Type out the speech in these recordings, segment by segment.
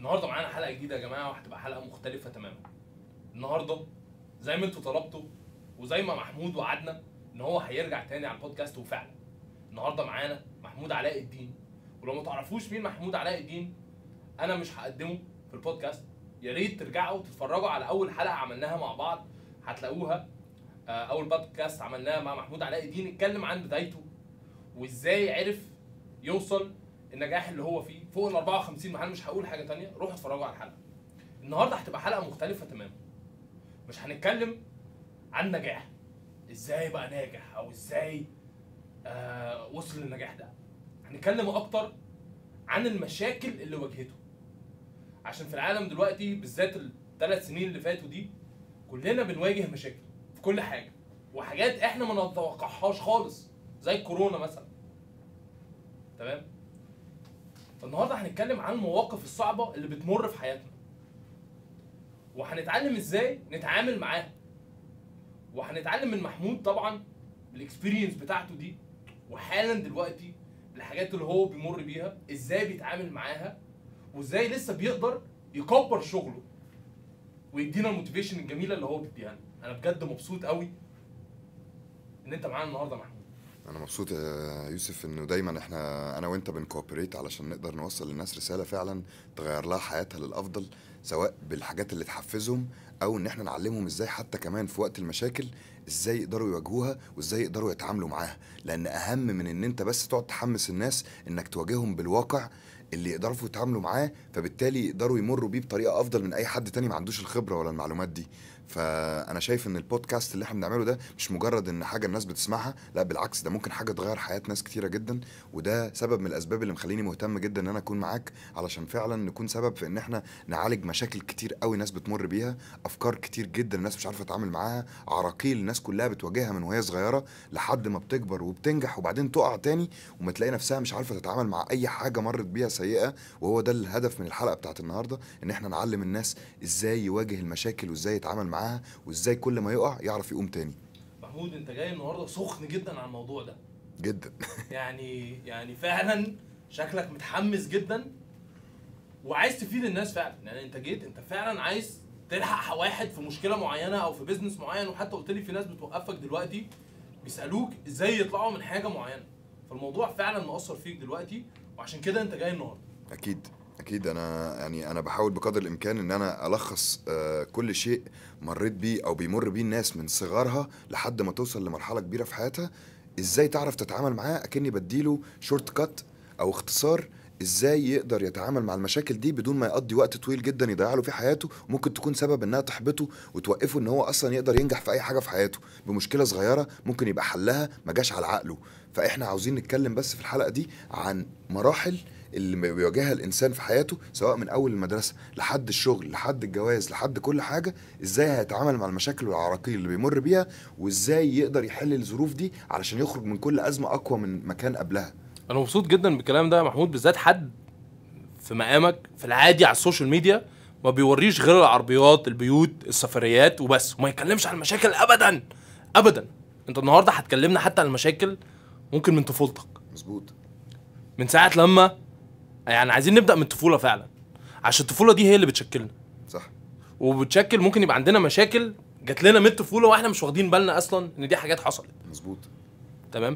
النهارده معانا حلقه جديده يا جماعه وهتبقى حلقه مختلفه تماما النهارده زي ما انتوا طلبتوا وزي ما محمود وعدنا ان هو هيرجع تاني على البودكاست وفعلا النهارده معانا محمود علاء الدين ولو ما تعرفوش مين محمود علاء الدين انا مش هقدمه في البودكاست يا ريت ترجعوا تتفرجوا على اول حلقه عملناها مع بعض هتلاقوها آه، اول بودكاست عملناه مع محمود علاء الدين اتكلم عن بدايته وازاي عرف يوصل النجاح اللي هو فيه فوق ال 54 محل مش هقول حاجه تانية روحوا اتفرجوا على الحلقه النهارده هتبقى حلقه مختلفه تماما مش هنتكلم عن نجاح ازاي بقى ناجح او ازاي آه وصل للنجاح ده هنتكلم اكتر عن المشاكل اللي واجهته عشان في العالم دلوقتي بالذات الثلاث سنين اللي فاتوا دي كلنا بنواجه مشاكل في كل حاجه وحاجات احنا ما نتوقعهاش خالص زي الكورونا مثلا تمام فالنهارده هنتكلم عن المواقف الصعبه اللي بتمر في حياتنا وهنتعلم ازاي نتعامل معاها وهنتعلم من محمود طبعا الاكسبيرينس بتاعته دي وحالا دلوقتي الحاجات اللي هو بيمر بيها ازاي بيتعامل معاها وازاي لسه بيقدر يكبر شغله ويدينا الموتيفيشن الجميله اللي هو بيديها لنا انا بجد مبسوط قوي ان انت معانا النهارده يا محمود انا مبسوط يا يوسف انه دايما احنا انا وانت بنكوبريت علشان نقدر نوصل للناس رساله فعلا تغير لها حياتها للافضل سواء بالحاجات اللي تحفزهم او ان احنا نعلمهم ازاي حتى كمان في وقت المشاكل ازاي يقدروا يواجهوها وازاي يقدروا يتعاملوا معاها لان اهم من ان انت بس تقعد تحمس الناس انك تواجههم بالواقع اللي يقدروا يتعاملوا معاه فبالتالي يقدروا يمروا بيه بطريقه افضل من اي حد تاني ما عندوش الخبره ولا المعلومات دي فانا شايف ان البودكاست اللي احنا بنعمله ده مش مجرد ان حاجه الناس بتسمعها لا بالعكس ده ممكن حاجه تغير حياه ناس كتيره جدا وده سبب من الاسباب اللي مخليني مهتم جدا ان انا اكون معاك علشان فعلا نكون سبب في ان احنا نعالج مشاكل كتير قوي ناس بتمر بيها افكار كتير جدا الناس مش عارفه تتعامل معاها عراقيل الناس كلها بتواجهها من وهي صغيره لحد ما بتكبر وبتنجح وبعدين تقع تاني وما تلاقي نفسها مش عارفه تتعامل مع اي حاجه مرت بيها سيئه وهو ده الهدف من الحلقه بتاعت النهارده ان احنا نعلم الناس ازاي يواجه المشاكل وازاي يتعامل معاها وازاي كل ما يقع يعرف يقوم تاني محمود انت جاي النهارده سخن جدا على الموضوع ده جدا يعني يعني فعلا شكلك متحمس جدا وعايز تفيد الناس فعلا يعني انت جيت انت فعلا عايز تلحق واحد في مشكله معينه او في بيزنس معين وحتى قلت لي في ناس بتوقفك دلوقتي بيسالوك ازاي يطلعوا من حاجه معينه فالموضوع فعلا مؤثر فيك دلوقتي وعشان كده انت جاي النهارده اكيد اكيد انا يعني انا بحاول بقدر الامكان ان انا الخص آه، كل شيء مريت بيه او بيمر بيه الناس من صغرها لحد ما توصل لمرحله كبيره في حياتها ازاي تعرف تتعامل معاه اكني بديله شورت كات او اختصار ازاي يقدر يتعامل مع المشاكل دي بدون ما يقضي وقت طويل جدا يضيع له في حياته وممكن تكون سبب انها تحبطه وتوقفه ان هو اصلا يقدر ينجح في اي حاجه في حياته بمشكله صغيره ممكن يبقى حلها ما جاش على عقله فاحنا عاوزين نتكلم بس في الحلقه دي عن مراحل اللي بيواجهها الانسان في حياته سواء من اول المدرسه لحد الشغل لحد الجواز لحد كل حاجه ازاي هيتعامل مع المشاكل والعراقيل اللي بيمر بيها وازاي يقدر يحل الظروف دي علشان يخرج من كل ازمه اقوى من مكان قبلها انا مبسوط جدا بالكلام ده يا محمود بالذات حد في مقامك في العادي على السوشيال ميديا ما بيوريش غير العربيات البيوت السفريات وبس وما يتكلمش عن المشاكل ابدا ابدا انت النهارده هتكلمنا حتى عن المشاكل ممكن من طفولتك مظبوط من ساعه لما يعني عايزين نبدا من الطفوله فعلا عشان الطفوله دي هي اللي بتشكلنا صح وبتشكل ممكن يبقى عندنا مشاكل جات لنا من الطفوله واحنا مش واخدين بالنا اصلا ان دي حاجات حصلت مظبوط تمام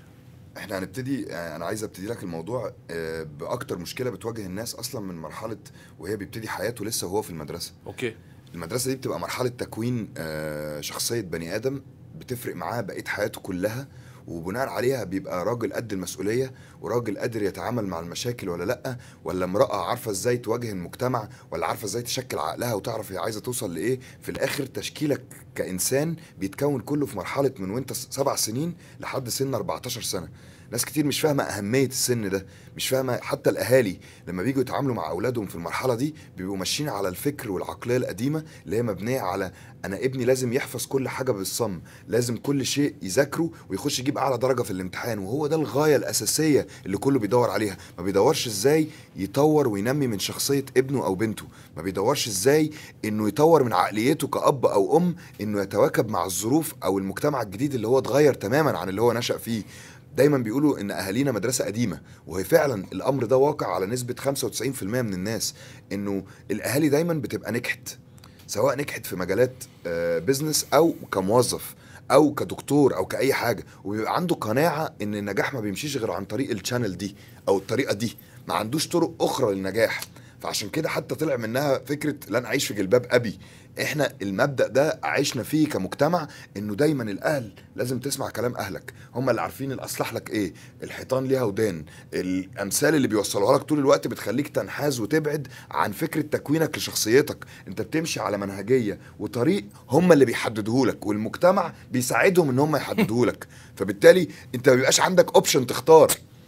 احنا هنبتدي آه، انا عايز ابتدي لك الموضوع آه، باكتر مشكله بتواجه الناس اصلا من مرحله وهي بيبتدي حياته لسه وهو في المدرسه اوكي المدرسه دي بتبقى مرحله تكوين آه، شخصيه بني ادم بتفرق معاه بقيه حياته كلها وبناء عليها بيبقى راجل قد المسؤوليه وراجل قادر يتعامل مع المشاكل ولا لا ولا امراه عارفه ازاي تواجه المجتمع ولا عارفه ازاي تشكل عقلها وتعرف هي عايزه توصل لايه في الاخر تشكيلك كانسان بيتكون كله في مرحله من وانت سبع سنين لحد سن 14 سنه ناس كتير مش فاهمه اهميه السن ده مش فاهمه حتى الاهالي لما بيجوا يتعاملوا مع اولادهم في المرحله دي بيبقوا ماشيين على الفكر والعقليه القديمه اللي هي مبنيه على انا ابني لازم يحفظ كل حاجه بالصم لازم كل شيء يذاكره ويخش يجيب اعلى درجه في الامتحان وهو ده الغايه الاساسيه اللي كله بيدور عليها ما بيدورش ازاي يطور وينمي من شخصيه ابنه او بنته ما بيدورش ازاي انه يطور من عقليته كاب او ام انه يتواكب مع الظروف او المجتمع الجديد اللي هو اتغير تماما عن اللي هو نشأ فيه دايما بيقولوا ان اهالينا مدرسه قديمه وهي فعلا الامر ده واقع على نسبه 95% من الناس انه الاهالي دايما بتبقى نجحت سواء نجحت في مجالات آه، بيزنس او كموظف او كدكتور او كاي حاجه وبيبقى عنده قناعه ان النجاح ما بيمشيش غير عن طريق الشانل دي او الطريقه دي ما عندوش طرق اخرى للنجاح فعشان كده حتى طلع منها فكره لن اعيش في جلباب ابي احنا المبدا ده عشنا فيه كمجتمع انه دايما الاهل لازم تسمع كلام اهلك هم اللي عارفين الاصلح لك ايه الحيطان ليها ودان الامثال اللي بيوصلوها لك طول الوقت بتخليك تنحاز وتبعد عن فكره تكوينك لشخصيتك انت بتمشي على منهجيه وطريق هم اللي بيحددوه لك والمجتمع بيساعدهم ان هم يحددوه لك فبالتالي انت ما بيبقاش عندك اوبشن تختار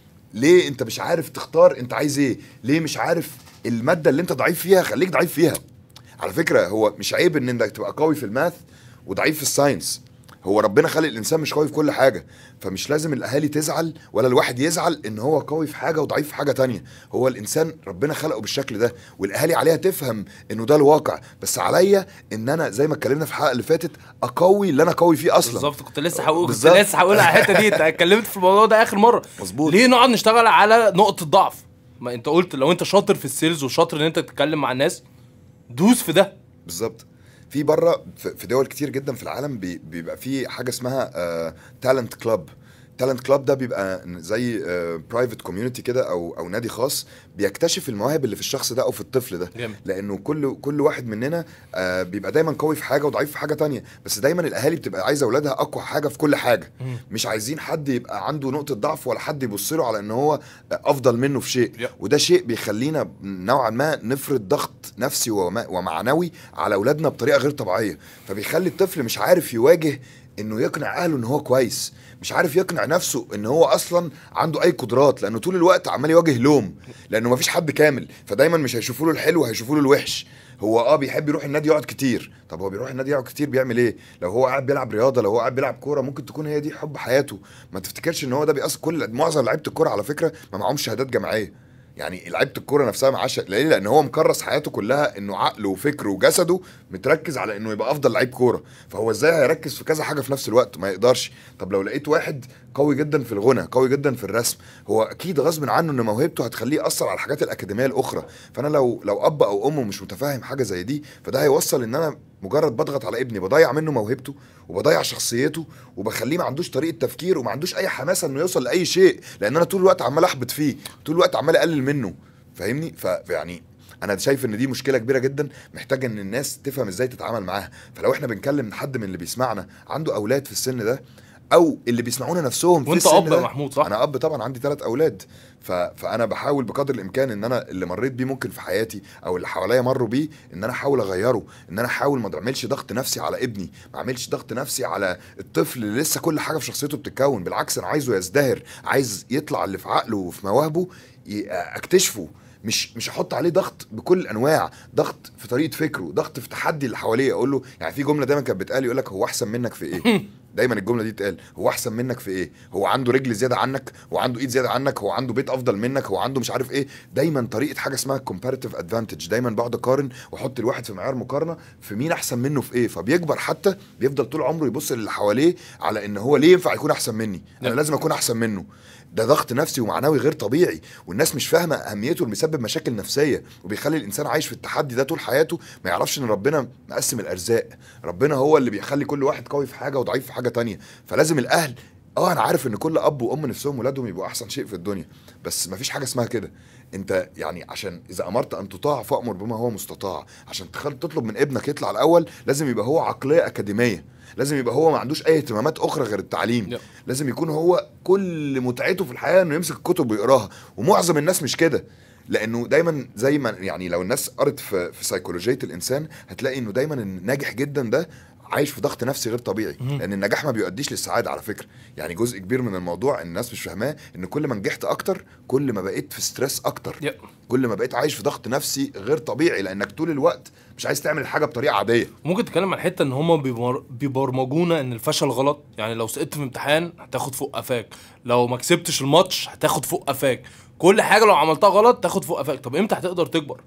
ليه انت مش عارف تختار انت عايز ايه ليه مش عارف الماده اللي انت ضعيف فيها خليك ضعيف فيها على فكره هو مش عيب ان انك تبقى قوي في الماث وضعيف في الساينس هو ربنا خلق الانسان مش قوي في كل حاجه فمش لازم الاهالي تزعل ولا الواحد يزعل ان هو قوي في حاجه وضعيف في حاجه تانية هو الانسان ربنا خلقه بالشكل ده والاهالي عليها تفهم انه ده الواقع بس عليا ان انا زي ما اتكلمنا في الحلقه اللي فاتت اقوي اللي انا قوي فيه اصلا بالظبط كنت لسه هقول كنت بالظبط. لسه هقول على الحته دي انت اتكلمت في الموضوع ده اخر مره مظبوط. ليه نقعد نشتغل على نقطه ضعف ما انت قلت لو انت شاطر في السيلز وشاطر ان انت تتكلم مع الناس دوس في ده بالظبط في بره في في دول كتير جدا في العالم بي- بيبقى في حاجه اسمها تالنت كلاب تالنت كلاب ده بيبقى زي برايفت كوميونتي كده او او نادي خاص بيكتشف المواهب اللي في الشخص ده او في الطفل ده جامد. لانه كل كل واحد مننا آه، بيبقى دايما قوي في حاجه وضعيف في حاجه تانية بس دايما الاهالي بتبقى عايزه اولادها اقوى حاجه في كل حاجه مش عايزين حد يبقى عنده نقطه ضعف ولا حد يبص له على ان هو افضل منه في شيء يب. وده شيء بيخلينا نوعا ما نفرض ضغط نفسي وما- ومعنوي على اولادنا بطريقه غير طبيعيه فبيخلي الطفل مش عارف يواجه انه يقنع اهله ان هو كويس مش عارف يقنع نفسه ان هو اصلا عنده اي قدرات لانه طول الوقت عمال يواجه لوم لانه مفيش حد كامل فدايما مش هيشوفوا له الحلو هيشوفوا له الوحش هو اه بيحب يروح النادي يقعد كتير طب هو بيروح النادي يقعد كتير بيعمل ايه لو هو قاعد بيلعب رياضه لو هو قاعد بيلعب كوره ممكن تكون هي دي حب حياته ما تفتكرش ان هو ده بيأثر كل معظم لعيبه الكوره على فكره ما معهمش شهادات جامعيه يعني لعيبه الكوره نفسها معاش ليه لان هو مكرس حياته كلها انه عقله وفكره وجسده متركز على انه يبقى افضل لعيب كوره فهو ازاي هيركز في كذا حاجه في نفس الوقت ما يقدرش طب لو لقيت واحد قوي جدا في الغنى قوي جدا في الرسم هو اكيد غصب عنه ان موهبته هتخليه ياثر على الحاجات الاكاديميه الاخرى فانا لو لو اب او ام مش متفاهم حاجه زي دي فده هيوصل ان انا مجرد بضغط على ابني بضيع منه موهبته وبضيع شخصيته وبخليه ما عندوش طريقه تفكير وما عندوش اي حماسه انه يوصل لاي شيء لان انا طول الوقت عمال احبط فيه طول الوقت عمال اقلل منه فاهمني ف- فيعني انا شايف ان دي مشكله كبيره جدا محتاجه ان الناس تفهم ازاي تتعامل معاها فلو احنا بنكلم حد من اللي بيسمعنا عنده اولاد في السن ده او اللي بيسمعونا نفسهم في وانت السن اب ده يا محمود صح؟ انا اب طبعا عندي ثلاث اولاد ف... فانا بحاول بقدر الامكان ان انا اللي مريت بيه ممكن في حياتي او اللي حواليا مروا بيه ان انا احاول اغيره ان انا احاول ما اعملش ضغط نفسي على ابني ما اعملش ضغط نفسي على الطفل اللي لسه كل حاجه في شخصيته بتتكون بالعكس انا عايزه يزدهر عايز يطلع اللي في عقله وفي مواهبه ي- اكتشفه مش مش احط عليه ضغط بكل الانواع ضغط في طريقه فكره ضغط في تحدي اللي حواليه اقول له يعني في جمله دايما كانت بتقال يقول لك هو احسن منك في ايه دايما الجمله دي تقال هو احسن منك في ايه هو عنده رجل زياده عنك هو عنده ايد زياده عنك هو عنده بيت افضل منك هو عنده مش عارف ايه دايما طريقه حاجه اسمها كومباريتيف ادفانتج دايما بقعد اقارن واحط الواحد في معيار مقارنه في مين احسن منه في ايه فبيكبر حتى بيفضل طول عمره يبص للي حواليه على ان هو ليه ينفع يكون احسن مني انا نعم. لازم اكون احسن منه ده ضغط نفسي ومعنوي غير طبيعي والناس مش فاهمه اهميته اللي بيسبب مشاكل نفسيه وبيخلي الانسان عايش في التحدي ده طول حياته ما يعرفش ان ربنا مقسم الارزاق ربنا هو اللي بيخلي كل واحد قوي في حاجه وضعيف في حاجه تانية فلازم الاهل اه انا عارف ان كل اب وام نفسهم ولادهم يبقوا احسن شيء في الدنيا بس مفيش حاجه اسمها كده انت يعني عشان اذا امرت ان تطاع فامر بما هو مستطاع عشان تخل... تطلب من ابنك يطلع الاول لازم يبقى هو عقليه اكاديميه لازم يبقى هو ما عندوش اي اهتمامات اخرى غير التعليم يب. لازم يكون هو كل متعته في الحياه انه يمسك الكتب ويقراها ومعظم الناس مش كده لانه دايما زي ما يعني لو الناس قرت في في سيكولوجيه الانسان هتلاقي انه دايما الناجح جدا ده عايش في ضغط نفسي غير طبيعي مهم. لان النجاح ما بيؤديش للسعاده على فكره يعني جزء كبير من الموضوع الناس مش فاهماه ان كل ما نجحت اكتر كل ما بقيت في ستريس اكتر يب. كل ما بقيت عايش في ضغط نفسي غير طبيعي لانك طول الوقت مش عايز تعمل الحاجه بطريقه عاديه ممكن تتكلم عن الحته ان هم بيبرمجونا ان الفشل غلط يعني لو سقطت في امتحان هتاخد فوق قفاك لو ما كسبتش الماتش هتاخد فوق قفاك كل حاجه لو عملتها غلط تاخد فوق قفاك طب امتى هتقدر تكبر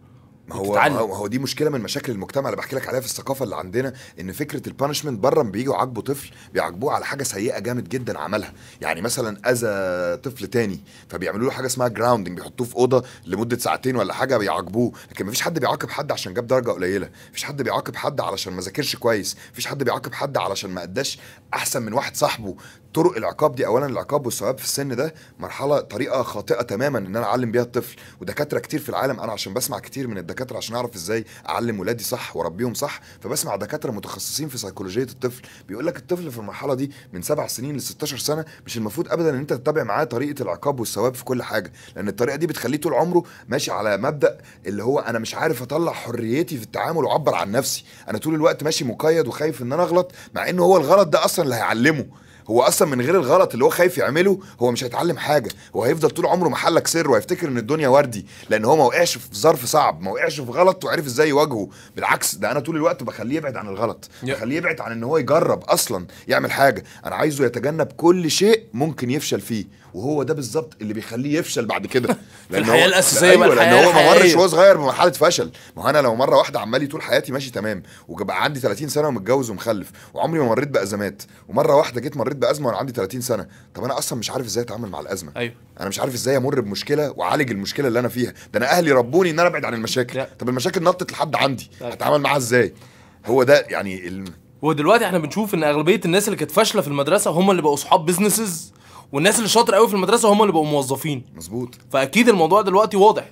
ما هو وتتعلم. ما هو- ما هو دي مشكله من مشاكل المجتمع اللي بحكي لك عليها في الثقافه اللي عندنا ان فكره البانشمنت بره لما بييجوا يعاقبوا طفل بيعاقبوه على حاجه سيئه جامد جدا عملها يعني مثلا اذى طفل تاني فبيعملوا له حاجه اسمها جراوندنج بيحطوه في اوضه لمده ساعتين ولا حاجه بيعاقبوه لكن مفيش حد بيعاقب حد عشان جاب درجه قليله مفيش حد بيعاقب حد علشان ما ذاكرش كويس مفيش حد بيعاقب حد علشان ما اداش احسن من واحد صاحبه طرق العقاب دي اولا العقاب والثواب في السن ده مرحله طريقه خاطئه تماما ان انا اعلم بيها الطفل ودكاتره كتير في العالم انا عشان بسمع كتير من الدكاتره عشان اعرف ازاي اعلم ولادي صح واربيهم صح فبسمع دكاتره متخصصين في سيكولوجيه الطفل بيقول لك الطفل في المرحله دي من سبع سنين ل 16 سنه مش المفروض ابدا ان انت تتبع معاه طريقه العقاب والثواب في كل حاجه لان الطريقه دي بتخليه طول عمره ماشي على مبدا اللي هو انا مش عارف اطلع حريتي في التعامل واعبر عن نفسي انا طول الوقت ماشي مقيد وخايف ان انا اغلط مع انه هو الغلط ده اصلا اللي هيعلمه هو اصلا من غير الغلط اللي هو خايف يعمله هو مش هيتعلم حاجه هو هيفضل طول عمره محلك سر وهيفتكر ان الدنيا وردي لان هو ما وقعش في ظرف صعب ما وقعش في غلط وعرف ازاي يواجهه بالعكس ده انا طول الوقت بخليه يبعد عن الغلط يا. بخليه يبعد عن ان هو يجرب اصلا يعمل حاجه انا عايزه يتجنب كل شيء ممكن يفشل فيه وهو ده بالظبط اللي بيخليه يفشل بعد كده لأن الحياة هو- الأساسية ايوه بقى، لان الحياة هو ما مرش الحقيقية. وهو صغير بمرحله فشل ما هو انا لو مره واحده عمالي طول حياتي ماشي تمام وبقى عندي 30 سنه ومتجوز ومخلف وعمري ما مريت بازمات ومره واحده جيت مريت بازمه وانا عندي 30 سنه طب انا اصلا مش عارف ازاي اتعامل مع الازمه ايوه انا مش عارف ازاي امر بمشكله واعالج المشكله اللي انا فيها ده انا اهلي ربوني ان انا ابعد عن المشاكل لا. طب المشاكل نطت لحد عندي لا. هتعامل معاها ازاي هو ده يعني ال... ودلوقتي احنا بنشوف ان اغلبيه الناس اللي كانت فاشله في المدرسه هم اللي بقوا صحاب بيزنسز والناس اللي شاطر قوي في المدرسه هم اللي بقوا موظفين مظبوط فاكيد الموضوع دلوقتي واضح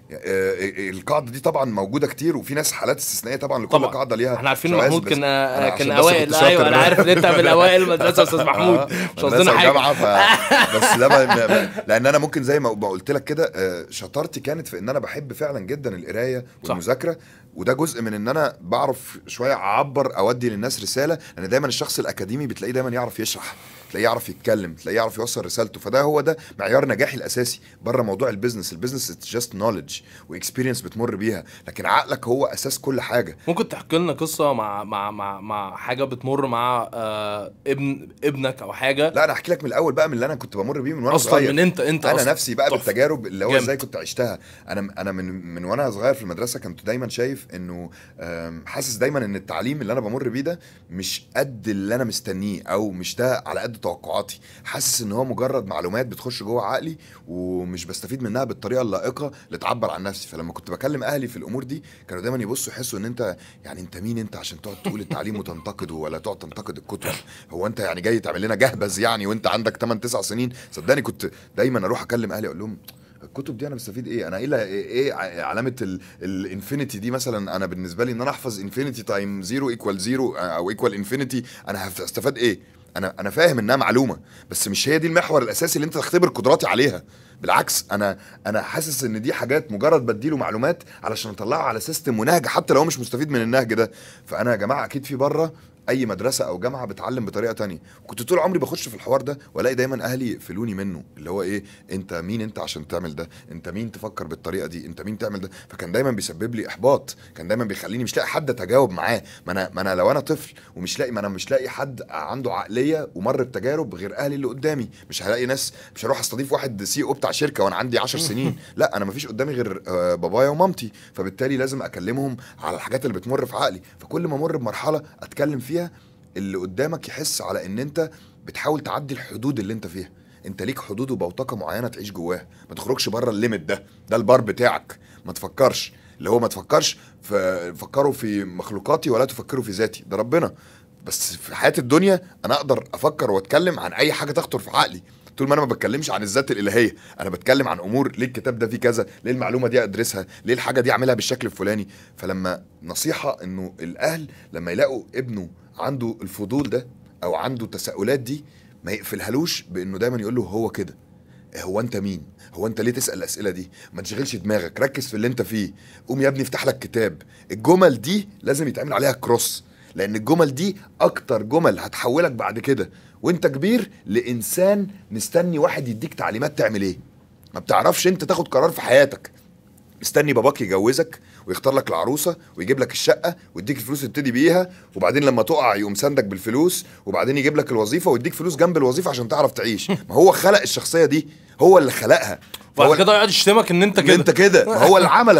آه، القاعده دي طبعا موجوده كتير وفي ناس حالات استثنائيه طبعا لكل طبعا. قاعده ليها احنا عارفين شواذ، محمود بس كان أنا كان عشان بس اوائل كنت شاطر ايوه انا بقى. عارف ان انت من اوائل المدرسه يا استاذ محمود آه، مش قصدنا مدرسة حاجه وجامعة ف... بس ده ما... ما... لان انا ممكن زي ما ما قلت لك كده آه، شطارتي كانت في ان انا بحب فعلا جدا القرايه صح. والمذاكره وده جزء من ان انا بعرف شويه اعبر اودي للناس رساله لان دايما الشخص الاكاديمي بتلاقيه دايما يعرف يشرح تلاقيه يعرف يتكلم تلاقيه يعرف يوصل رسالته فده هو ده معيار نجاحي الاساسي بره موضوع البيزنس البيزنس جاست نوليدج واكسبيرينس بتمر بيها لكن عقلك هو اساس كل حاجه ممكن تحكي لنا قصه مع مع مع مع حاجه بتمر مع آه ابن ابنك او حاجه لا انا احكي لك من الاول بقى من اللي انا كنت بمر بيه من وانا اصلا صغير من انت انت انا أصلاً. نفسي بقى تحفة. بالتجارب اللي هو جامد. ازاي كنت عشتها انا انا من من وانا صغير في المدرسه كنت دايما شايف انه آم، حاسس دايما ان التعليم اللي انا بمر بيه ده مش قد اللي انا مستنيه او مش ده على قد توقعاتي حاسس ان هو مجرد معلومات بتخش جوه عقلي ومش بستفيد منها بالطريقه اللائقه اللي تعبر عن نفسي فلما كنت بكلم اهلي في الامور دي كانوا دايما يبصوا يحسوا ان انت يعني انت مين انت عشان تقعد تقول التعليم وتنتقده ولا تقعد تنتقد الكتب هو انت يعني جاي تعمل لنا جهبذ يعني وانت عندك 8 9 سنين صدقني كنت دايما اروح اكلم اهلي اقول لهم الكتب دي انا بستفيد ايه انا ايه لا- ايه إيه ع- علامه الانفينيتي دي مثلا انا بالنسبه لي ان انا احفظ انفينيتي تايم زيرو ايكوال زيرو او ايكوال انفينيتي انا هف- هستفاد ايه انا انا فاهم انها معلومه بس مش هي دي المحور الاساسي اللي انت تختبر قدراتي عليها بالعكس انا انا حاسس ان دي حاجات مجرد بديله معلومات علشان اطلعه على سيستم ونهج حتى لو هو مش مستفيد من النهج ده فانا يا جماعه اكيد في بره اي مدرسه او جامعه بتعلم بطريقه تانية كنت طول عمري بخش في الحوار ده والاقي دايما اهلي يقفلوني منه اللي هو ايه انت مين انت عشان تعمل ده انت مين تفكر بالطريقه دي انت مين تعمل ده فكان دايما بيسبب لي احباط كان دايما بيخليني مش لاقي حد اتجاوب معاه ما انا ما انا لو انا طفل ومش لاقي ما انا مش لاقي حد عنده عقليه ومر بتجارب غير اهلي اللي قدامي مش هلاقي ناس مش هروح استضيف واحد سي او بتاع شركه وانا عندي 10 سنين لا انا مفيش قدامي غير آه، بابايا ومامتي فبالتالي لازم اكلمهم على الحاجات اللي بتمر في عقلي فكل ما امر بمرحله اتكلم فيها اللي قدامك يحس على ان انت بتحاول تعدي الحدود اللي انت فيها انت ليك حدود وبوتقه معينه تعيش جواها ما تخرجش بره الليميت ده ده البار بتاعك ما تفكرش اللي هو ما تفكرش في فكروا في مخلوقاتي ولا تفكروا في ذاتي ده ربنا بس في حياه الدنيا انا اقدر افكر واتكلم عن اي حاجه تخطر في عقلي طول ما انا ما بتكلمش عن الذات الالهيه انا بتكلم عن امور ليه الكتاب ده فيه كذا ليه المعلومه دي ادرسها ليه الحاجه دي اعملها بالشكل الفلاني فلما نصيحه انه الاهل لما يلاقوا ابنه عنده الفضول ده او عنده التساؤلات دي ما يقفلهالوش بانه دايما يقول له هو كده هو انت مين هو انت ليه تسال الاسئله دي ما تشغلش دماغك ركز في اللي انت فيه قوم يا ابني افتح لك كتاب الجمل دي لازم يتعمل عليها كروس لان الجمل دي اكتر جمل هتحولك بعد كده وانت كبير لانسان مستني واحد يديك تعليمات تعمل ايه ما بتعرفش انت تاخد قرار في حياتك مستني باباك يجوزك ويختار لك العروسه ويجيب لك الشقه ويديك الفلوس تبتدي بيها وبعدين لما تقع يقوم ساندك بالفلوس وبعدين يجيب لك الوظيفه ويديك فلوس جنب الوظيفه عشان تعرف تعيش ما هو خلق الشخصيه دي هو اللي خلقها بعد هو كده يقعد يشتمك ان انت إن كده انت كده ما هو اللي عملك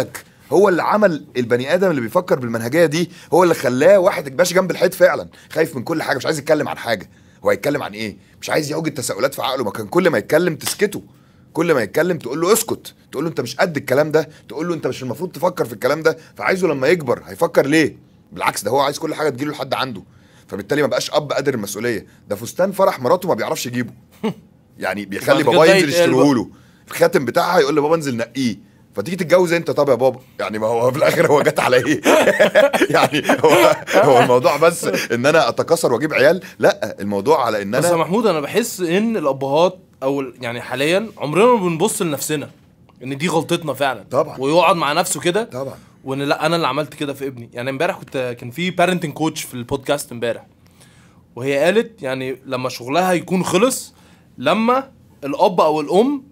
هو اللي عمل البني ادم اللي بيفكر بالمنهجيه دي هو اللي خلاه واحد ماشي جنب الحيط فعلا خايف من كل حاجه مش عايز يتكلم عن حاجه هو هيتكلم عن ايه مش عايز يوجد تساؤلات في عقله ما كان كل ما يتكلم تسكته كل ما يتكلم تقول له اسكت تقول له انت مش قد الكلام ده تقول له انت مش المفروض تفكر في الكلام ده فعايزه لما يكبر هيفكر ليه بالعكس ده هو عايز كل حاجه تجيله لحد عنده فبالتالي ما بقاش اب قادر المسؤوليه ده فستان فرح مراته ما بيعرفش يجيبه يعني بيخلي بعد بابا كده ينزل يتقال يشتريه له الخاتم بتاعها يقول لبابا انزل نقيه فتيجي تتجوز انت طب يا بابا يعني ما هو في الاخر هو جت على ايه يعني هو هو الموضوع بس ان انا اتكاثر واجيب عيال لا الموضوع على ان بس يا انا محمود انا بحس ان الابهات او ال- يعني حاليا عمرنا ما بنبص لنفسنا ان دي غلطتنا فعلا طبعا. ويقعد مع نفسه كده طبعا وان لا انا اللي عملت كده في ابني يعني امبارح كنت كان في بارنتنج كوتش في البودكاست امبارح وهي قالت يعني لما شغلها يكون خلص لما الاب او الام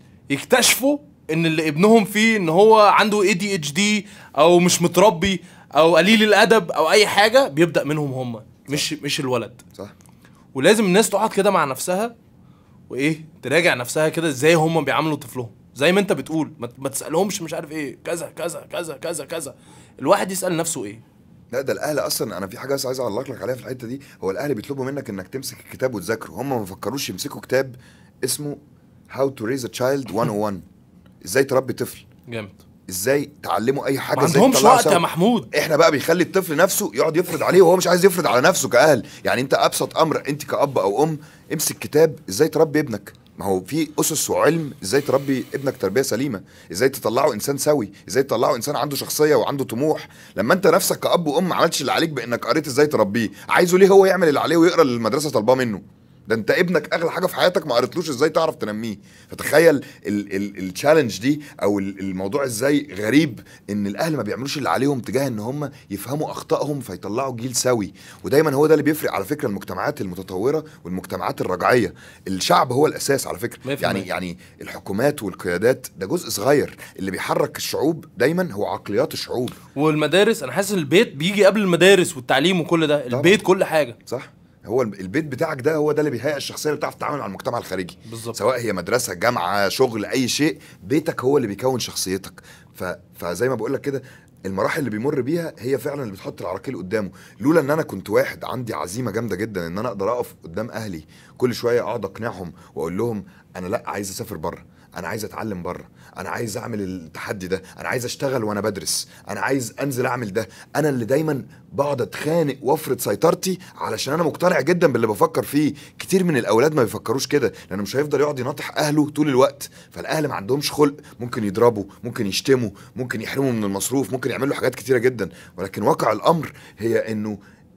يكتشفوا ان اللي ابنهم فيه ان هو عنده اي دي اتش دي او مش متربي او قليل الادب او اي حاجه بيبدا منهم هم مش مش الولد صح ولازم الناس تقعد كده مع نفسها وايه تراجع نفسها كده ازاي هم بيعاملوا طفلهم زي ما انت بتقول ما, ما تسالهمش مش عارف ايه كذا كذا كذا كذا كذا الواحد يسال نفسه ايه لا ده الاهل اصلا انا في حاجه بس عايز اعلق لك عليها في الحته دي هو الاهل بيطلبوا منك انك تمسك الكتاب وتذاكره هم ما فكروش يمسكوا كتاب اسمه How to raise a child 101 ازاي تربي طفل جامد ازاي تعلمه اي حاجه ما ازاي عندهمش تطلعه وقت سوا. يا محمود احنا بقى بيخلي الطفل نفسه يقعد يفرض عليه وهو مش عايز يفرض على نفسه كاهل يعني انت ابسط امر انت كاب او ام امسك كتاب ازاي تربي ابنك ما هو في اسس وعلم ازاي تربي ابنك تربيه سليمه ازاي تطلعه انسان سوي ازاي تطلعه انسان عنده شخصيه وعنده طموح لما انت نفسك كاب وام ما عملتش اللي عليك بانك قريت ازاي تربيه عايزه ليه هو يعمل اللي عليه ويقرا اللي المدرسه طالباه منه ده انت ابنك اغلى حاجه في حياتك ما قريتلوش ازاي تعرف تنميه فتخيل التشالنج دي او ال- الموضوع ازاي غريب ان الاهل ما بيعملوش اللي عليهم تجاه ان هم يفهموا اخطائهم فيطلعوا جيل سوي ودايما هو ده اللي بيفرق على فكره المجتمعات المتطوره والمجتمعات الرجعيه الشعب هو الاساس على فكره 100%. يعني يعني الحكومات والقيادات ده جزء صغير اللي بيحرك الشعوب دايما هو عقليات الشعوب والمدارس انا حاسس البيت بيجي قبل المدارس والتعليم وكل ده البيت كل حاجه صح هو الب- البيت بتاعك ده هو ده اللي بيهيئ الشخصيه اللي بتعرف تتعامل مع المجتمع الخارجي بالظبط. سواء هي مدرسه جامعه شغل اي شيء بيتك هو اللي بيكون شخصيتك ف... فزي ما بقول لك كده المراحل اللي بيمر بيها هي فعلا اللي بتحط العراقيل قدامه لولا ان انا كنت واحد عندي عزيمه جامده جدا ان انا اقدر اقف قدام اهلي كل شويه اقعد اقنعهم واقول لهم انا لا عايز اسافر بره انا عايز اتعلم بره انا عايز اعمل التحدي ده انا عايز اشتغل وانا بدرس انا عايز انزل اعمل ده انا اللي دايما بقعد اتخانق وافرض سيطرتي علشان انا مقتنع جدا باللي بفكر فيه كتير من الاولاد ما بيفكروش كده لانه مش هيفضل يقعد يناطح اهله طول الوقت فالاهل ما عندهمش خلق ممكن يضربوا ممكن يشتموا ممكن يحرموا من المصروف ممكن يعملوا حاجات كتيره جدا ولكن واقع الامر هي انه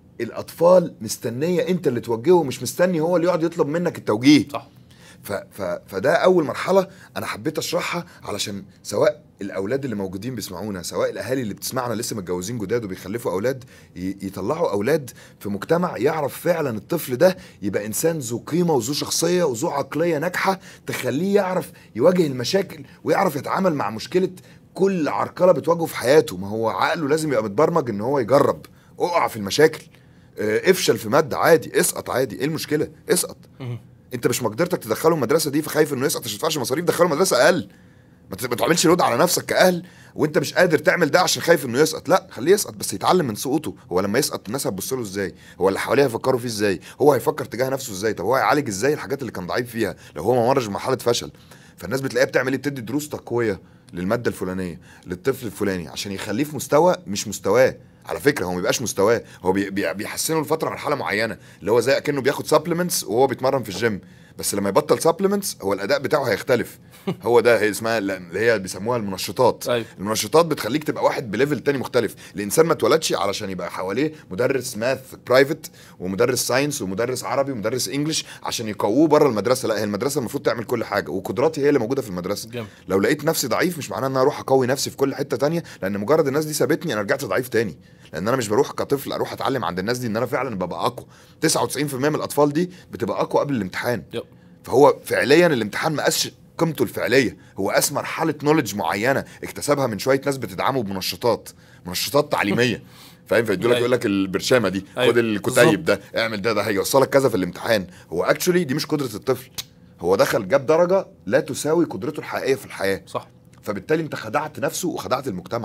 الاطفال مستنيه انت اللي توجهه مش مستني هو اللي يقعد يطلب منك التوجيه صح ف ف فده اول مرحله انا حبيت اشرحها علشان سواء الاولاد اللي موجودين بيسمعونا سواء الاهالي اللي بتسمعنا لسه متجوزين جداد وبيخلفوا اولاد ي- يطلعوا اولاد في مجتمع يعرف فعلا الطفل ده يبقى انسان ذو قيمه وذو شخصيه وذو عقليه ناجحه تخليه يعرف يواجه المشاكل ويعرف يتعامل مع مشكله كل عرقله بتواجهه في حياته ما هو عقله لازم يبقى متبرمج ان هو يجرب اقع في المشاكل آه، افشل في ماده عادي اسقط عادي ايه المشكله اسقط مهم. انت مش مقدرتك تدخله المدرسه دي فخايف انه يسقط عشان تدفعش مصاريف دخله مدرسه اقل ما ت- ما تعملش لود على نفسك كاهل وانت مش قادر تعمل ده عشان خايف انه يسقط لا خليه يسقط بس يتعلم من سقوطه هو لما يسقط الناس هتبص له ازاي هو اللي حواليه هيفكروا فيه ازاي هو هيفكر تجاه نفسه ازاي طب هو هيعالج ازاي الحاجات اللي كان ضعيف فيها لو هو ما مرش بمرحله فشل فالناس بتلاقيها بتعمل ايه بتدي دروس تقويه للماده الفلانيه للطفل الفلاني عشان يخليه في مستوى مش مستواه على فكره هو ما بيبقاش مستواه هو بي بي بيحسنه لفتره مرحله معينه اللي هو زي كانه بياخد سبلمنتس وهو بيتمرن في الجيم بس لما يبطل سبلمنتس هو الاداء بتاعه هيختلف هو ده هي اسمها اللي هي بيسموها المنشطات أيوة. المنشطات بتخليك تبقى واحد بليفل تاني مختلف الانسان ما اتولدش علشان يبقى حواليه مدرس ماث برايفت ومدرس ساينس ومدرس عربي ومدرس انجلش عشان يقووه بره المدرسه لا هي المدرسه المفروض تعمل كل حاجه وقدراتي هي اللي موجوده في المدرسه جامد. لو لقيت نفسي ضعيف مش معناه ان انا اروح اقوي نفسي في كل حته تانية لان مجرد الناس دي سابتني انا رجعت ضعيف تاني لان انا مش بروح كطفل اروح اتعلم عند الناس دي ان انا فعلا ببقى اقوى 99% من الاطفال دي بتبقى اقوى قبل الامتحان يب. فهو فعليا الامتحان ما قاسش قيمته الفعليه هو قاس مرحله نولج معينه اكتسبها من شويه ناس بتدعمه بمنشطات منشطات تعليميه فاهم فيدوا لك أيوة. يقول لك البرشامه دي أيوة. خد الكتيب ده اعمل ده ده هيوصلك كذا في الامتحان هو اكشولي دي مش قدره الطفل هو دخل جاب درجه لا تساوي قدرته الحقيقيه في الحياه صح فبالتالي انت خدعت نفسه وخدعت المجتمع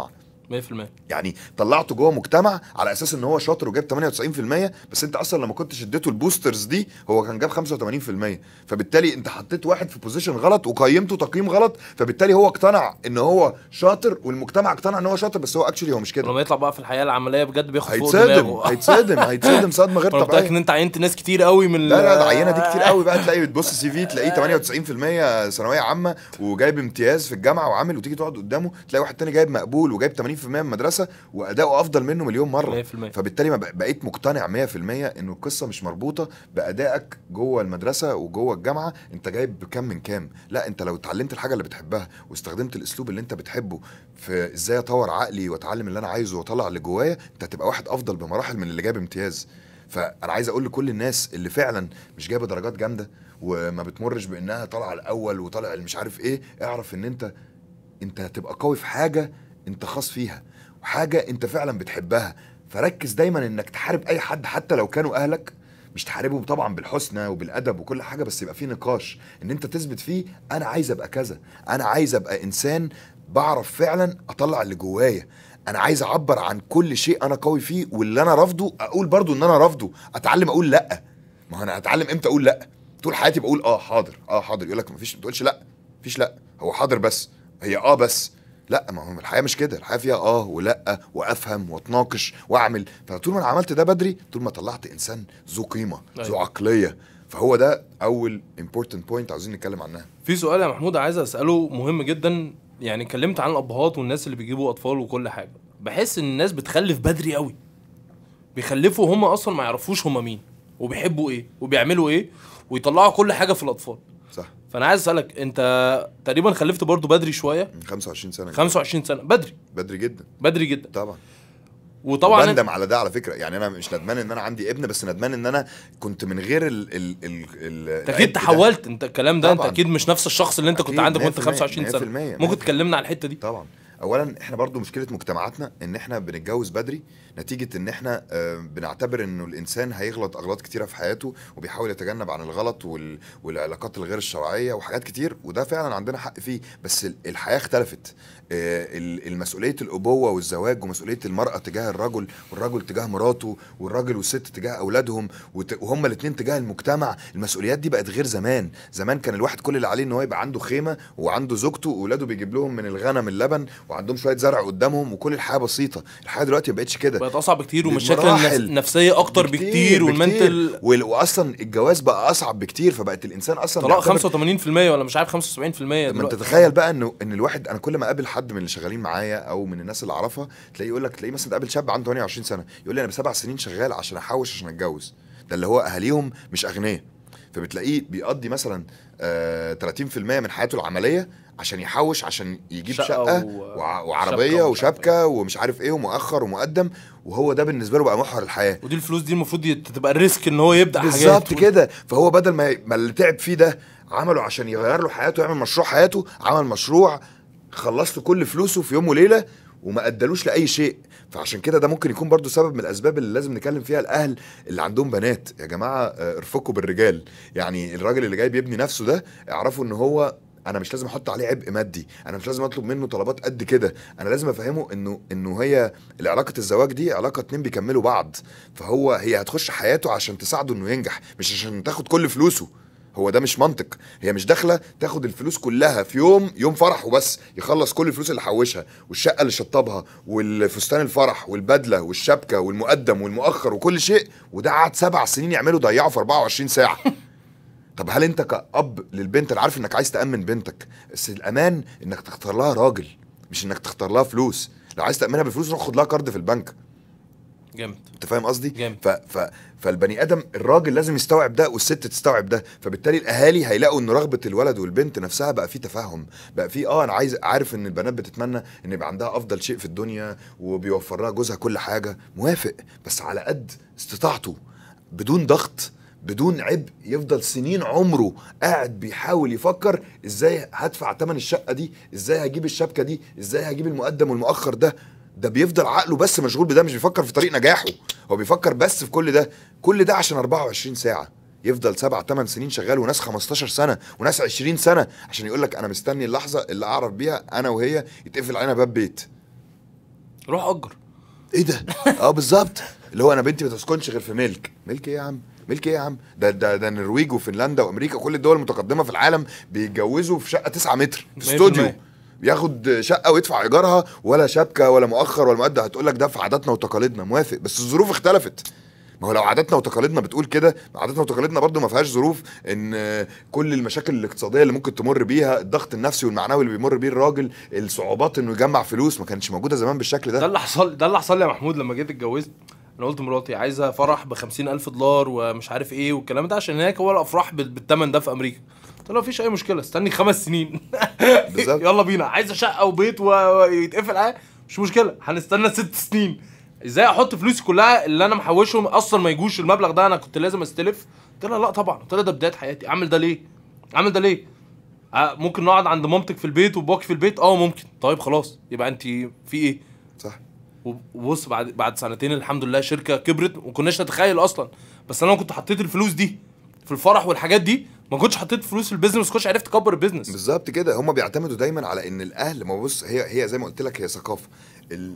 100% يعني طلعته جوه مجتمع على اساس ان هو شاطر وجاب 98% بس انت اصلا لما كنتش اديته البوسترز دي هو كان جاب 85% فبالتالي انت حطيت واحد في بوزيشن غلط وقيمته تقييم غلط فبالتالي هو اقتنع ان هو شاطر والمجتمع اقتنع ان هو شاطر بس هو اكشلي هو مش كده ولما يطلع بقى في الحياه العمليه بجد بياخد فوق هيتصدم دماغه هيتصدم هيتصدم صدمه غير انا متاكد ان طبيعيه انت عينت ناس كتير قوي من لا لا العينه دي كتير قوي بقى تلاقي بتبص سي في تلاقيه 98% ثانويه عامه وجايب امتياز في الجامعه وعامل وتيجي تقعد قدامه تلاقي واحد تاني جايب مقبول وجايب 80% من المدرسه واداؤه افضل منه مليون مره 100% فبالتالي ما بق- بقيت مقتنع 100% انه القصه مش مربوطه بادائك جوه المدرسه وجوه الجامعه انت جايب كام من كام لا انت لو اتعلمت الحاجه اللي بتحبها واستخدمت الاسلوب اللي انت بتحبه في ازاي اطور عقلي واتعلم اللي انا عايزه واطلع اللي جوايا انت هتبقى واحد افضل بمراحل من اللي جايب امتياز فانا عايز اقول لكل الناس اللي فعلا مش جايبه درجات جامده وما بتمرش بانها طالعه الاول وطالع مش عارف ايه اعرف ان انت انت هتبقى قوي في حاجه انت خاص فيها وحاجه انت فعلا بتحبها فركز دايما انك تحارب اي حد حتى لو كانوا اهلك مش تحاربهم طبعا بالحسنى وبالادب وكل حاجه بس يبقى في نقاش ان انت تثبت فيه انا عايز ابقى كذا انا عايز ابقى انسان بعرف فعلا اطلع اللي جوايا انا عايز اعبر عن كل شيء انا قوي فيه واللي انا رافضه اقول برضو ان انا رافضه اتعلم اقول لا ما هو انا هتعلم امتى اقول لا طول حياتي بقول اه حاضر اه حاضر يقول لك مفيش ما تقولش لا مفيش لا هو حاضر بس هي اه بس لا ما هو الحياه مش كده الحياه فيها اه ولا وافهم واتناقش واعمل فطول ما انا عملت ده بدري طول ما طلعت انسان ذو قيمه ذو أيوة. عقليه فهو ده اول important point عاوزين نتكلم عنها في سؤال يا محمود عايز اساله مهم جدا يعني اتكلمت عن الابهات والناس اللي بيجيبوا اطفال وكل حاجه بحس ان الناس بتخلف بدري قوي بيخلفوا هم اصلا ما يعرفوش هم مين وبيحبوا ايه وبيعملوا ايه ويطلعوا كل حاجه في الاطفال صح فانا عايز اسالك انت تقريبا خلفت برضو بدري شويه من 25 سنه 25 سنه بدري بدري جدا بدري جدا طبعا وطبعا بندم على ده على فكره يعني انا مش ندمان ان انا عندي ابن بس ندمان ان انا كنت من غير ال ال ال ال انت اكيد العبء ده. تحولت انت الكلام ده انت طبعاً. اكيد مش نفس الشخص اللي انت كنت أكيد، عندك وانت 100%، 25 سنه 100%. ممكن تكلمنا على الحته دي طبعا اولا احنا برضو مشكله مجتمعاتنا ان احنا بنتجوز بدري نتيجه ان احنا آه، بنعتبر انه الانسان هيغلط اغلاط كتيره في حياته وبيحاول يتجنب عن الغلط وال... والعلاقات الغير الشرعيه وحاجات كتير وده فعلا عندنا حق فيه بس ال- الحياه اختلفت آه، ال- المسؤوليه الابوه والزواج ومسؤوليه المراه تجاه الرجل والرجل تجاه مراته والراجل والست تجاه اولادهم وت... وهما الاثنين تجاه المجتمع المسؤوليات دي بقت غير زمان زمان كان الواحد كل اللي عليه ان هو يبقى عنده خيمه وعنده زوجته واولاده بيجيب لهم من الغنم اللبن وعندهم شويه زرع قدامهم وكل الحياه بسيطه الحياه دلوقتي ما بقتش كده بقت اصعب بكتير والمشاكل بمراحل. النفس- النفسيه اكتر بكتير والمنتل وال- واصلا الجواز بقى اصعب بكتير فبقت الانسان اصلا طلاق بيعتبر- 85% ولا مش عارف 75% ما انت دلوقتي تتخيل بقى انه ان الواحد انا كل ما اقابل حد من اللي شغالين معايا او من الناس اللي اعرفها تلاقيه يقول لك تلاقيه مثلا تقابل شاب عنده 28 سنه يقول لي انا بسبع سنين شغال عشان احوش عشان اتجوز ده اللي هو اهاليهم مش اغنياء فبتلاقيه بيقضي مثلا آه 30% من حياته العمليه عشان يحوش عشان يجيب شقة شقه, و- وع- شبكة وعربيه ومش عارف وشبكه ومش عارف ايه ومؤخر ومقدم وهو ده بالنسبه له بقى محور الحياه ودي الفلوس دي المفروض ي- تبقى الريسك ان هو يبدا حاجات بالظبط كده فهو بدل ما ما اللي تعب فيه ده عمله عشان يغير له حياته يعمل مشروع حياته عمل مشروع خلص له كل فلوسه في يوم وليله وما ادالوش لاي شيء فعشان كده ده ممكن يكون برضو سبب من الاسباب اللي لازم نتكلم فيها الاهل اللي عندهم بنات يا جماعه آه، ارفقوا بالرجال يعني الراجل اللي جاي بيبني نفسه ده اعرفوا ان هو انا مش لازم احط عليه عبء مادي انا مش لازم اطلب منه طلبات قد كده انا لازم افهمه انه انه هي علاقه الزواج دي علاقه اتنين بيكملوا بعض فهو هي هتخش حياته عشان تساعده انه ينجح مش عشان تاخد كل فلوسه هو ده مش منطق هي مش داخله تاخد الفلوس كلها في يوم يوم فرح وبس يخلص كل الفلوس اللي حوشها والشقه اللي شطبها والفستان الفرح والبدله والشبكه والمقدم والمؤخر وكل شيء وده قعد سبع سنين يعمله ضيعه في 24 ساعه طب هل انت كأب للبنت انا عارف انك عايز تأمن بنتك بس الامان انك تختار لها راجل مش انك تختار لها فلوس لو عايز تأمنها بفلوس روح خد لها قرض في البنك جامد انت فاهم قصدي جامد. ف... ف... فالبني ادم الراجل لازم يستوعب ده والست تستوعب ده فبالتالي الاهالي هيلاقوا ان رغبه الولد والبنت نفسها بقى في تفاهم بقى في اه انا عايز عارف ان البنات بتتمنى ان يبقى عندها افضل شيء في الدنيا وبيوفر لها جوزها كل حاجه موافق بس على قد استطاعته بدون ضغط بدون عبء يفضل سنين عمره قاعد بيحاول يفكر ازاي هدفع ثمن الشقه دي ازاي هجيب الشبكه دي ازاي هجيب المقدم والمؤخر ده ده بيفضل عقله بس مشغول بده مش بيفكر في طريق نجاحه هو بيفكر بس في كل ده كل ده عشان 24 ساعه يفضل سبع ثمان سنين شغال وناس 15 سنه وناس 20 سنه عشان يقول لك انا مستني اللحظه اللي اعرف بيها انا وهي يتقفل علينا باب بيت روح اجر ايه ده اه بالظبط اللي هو انا بنتي ما تسكنش غير في ملك ملك ايه يا عم ملك ايه يا عم ده ده ده النرويج وفنلندا وامريكا كل الدول المتقدمه في العالم بيتجوزوا في شقه 9 متر في 100%. استوديو بياخد شقه ويدفع ايجارها ولا شبكه ولا مؤخر ولا مقدم هتقول لك ده في عاداتنا وتقاليدنا موافق بس الظروف اختلفت ما هو لو عاداتنا وتقاليدنا بتقول كده عاداتنا وتقاليدنا برضو ما فيهاش ظروف ان آه، كل المشاكل الاقتصاديه اللي ممكن تمر بيها الضغط النفسي والمعنوي اللي بيمر بيه الراجل الصعوبات انه يجمع فلوس ما كانتش موجوده زمان بالشكل ده ده اللي حصل ده اللي حصل لي يا محمود لما جيت اتجوزت انا قلت لمراتي عايزه فرح ب ألف دولار ومش عارف ايه والكلام ده عشان هناك هو الافراح بال- بالثمن ده في امريكا قلت لها مفيش اي مشكله استني خمس سنين بالظبط. يلا بينا عايزه شقه وبيت و- ويتقفل عليها مش مشكله هنستنى ست سنين ازاي احط فلوسي كلها اللي انا محوشهم اصلا ما يجوش المبلغ ده انا كنت لازم استلف قلت لها لا طبعا قلت لها ده بدايه حياتي اعمل ده ليه اعمل ده ليه آه، ممكن نقعد عند مامتك في البيت وباقي في البيت اه ممكن طيب خلاص يبقى انت في ايه صح وبص بعد بعد سنتين الحمد لله شركه كبرت وما كناش نتخيل اصلا بس انا لو كنت حطيت الفلوس دي في الفرح والحاجات دي ما كنتش حطيت فلوس في البيزنس ما كنتش عرفت اكبر البيزنس بالظبط كده هم بيعتمدوا دايما على ان الاهل ما هو بص هي هي زي ما قلت لك هي ثقافه ال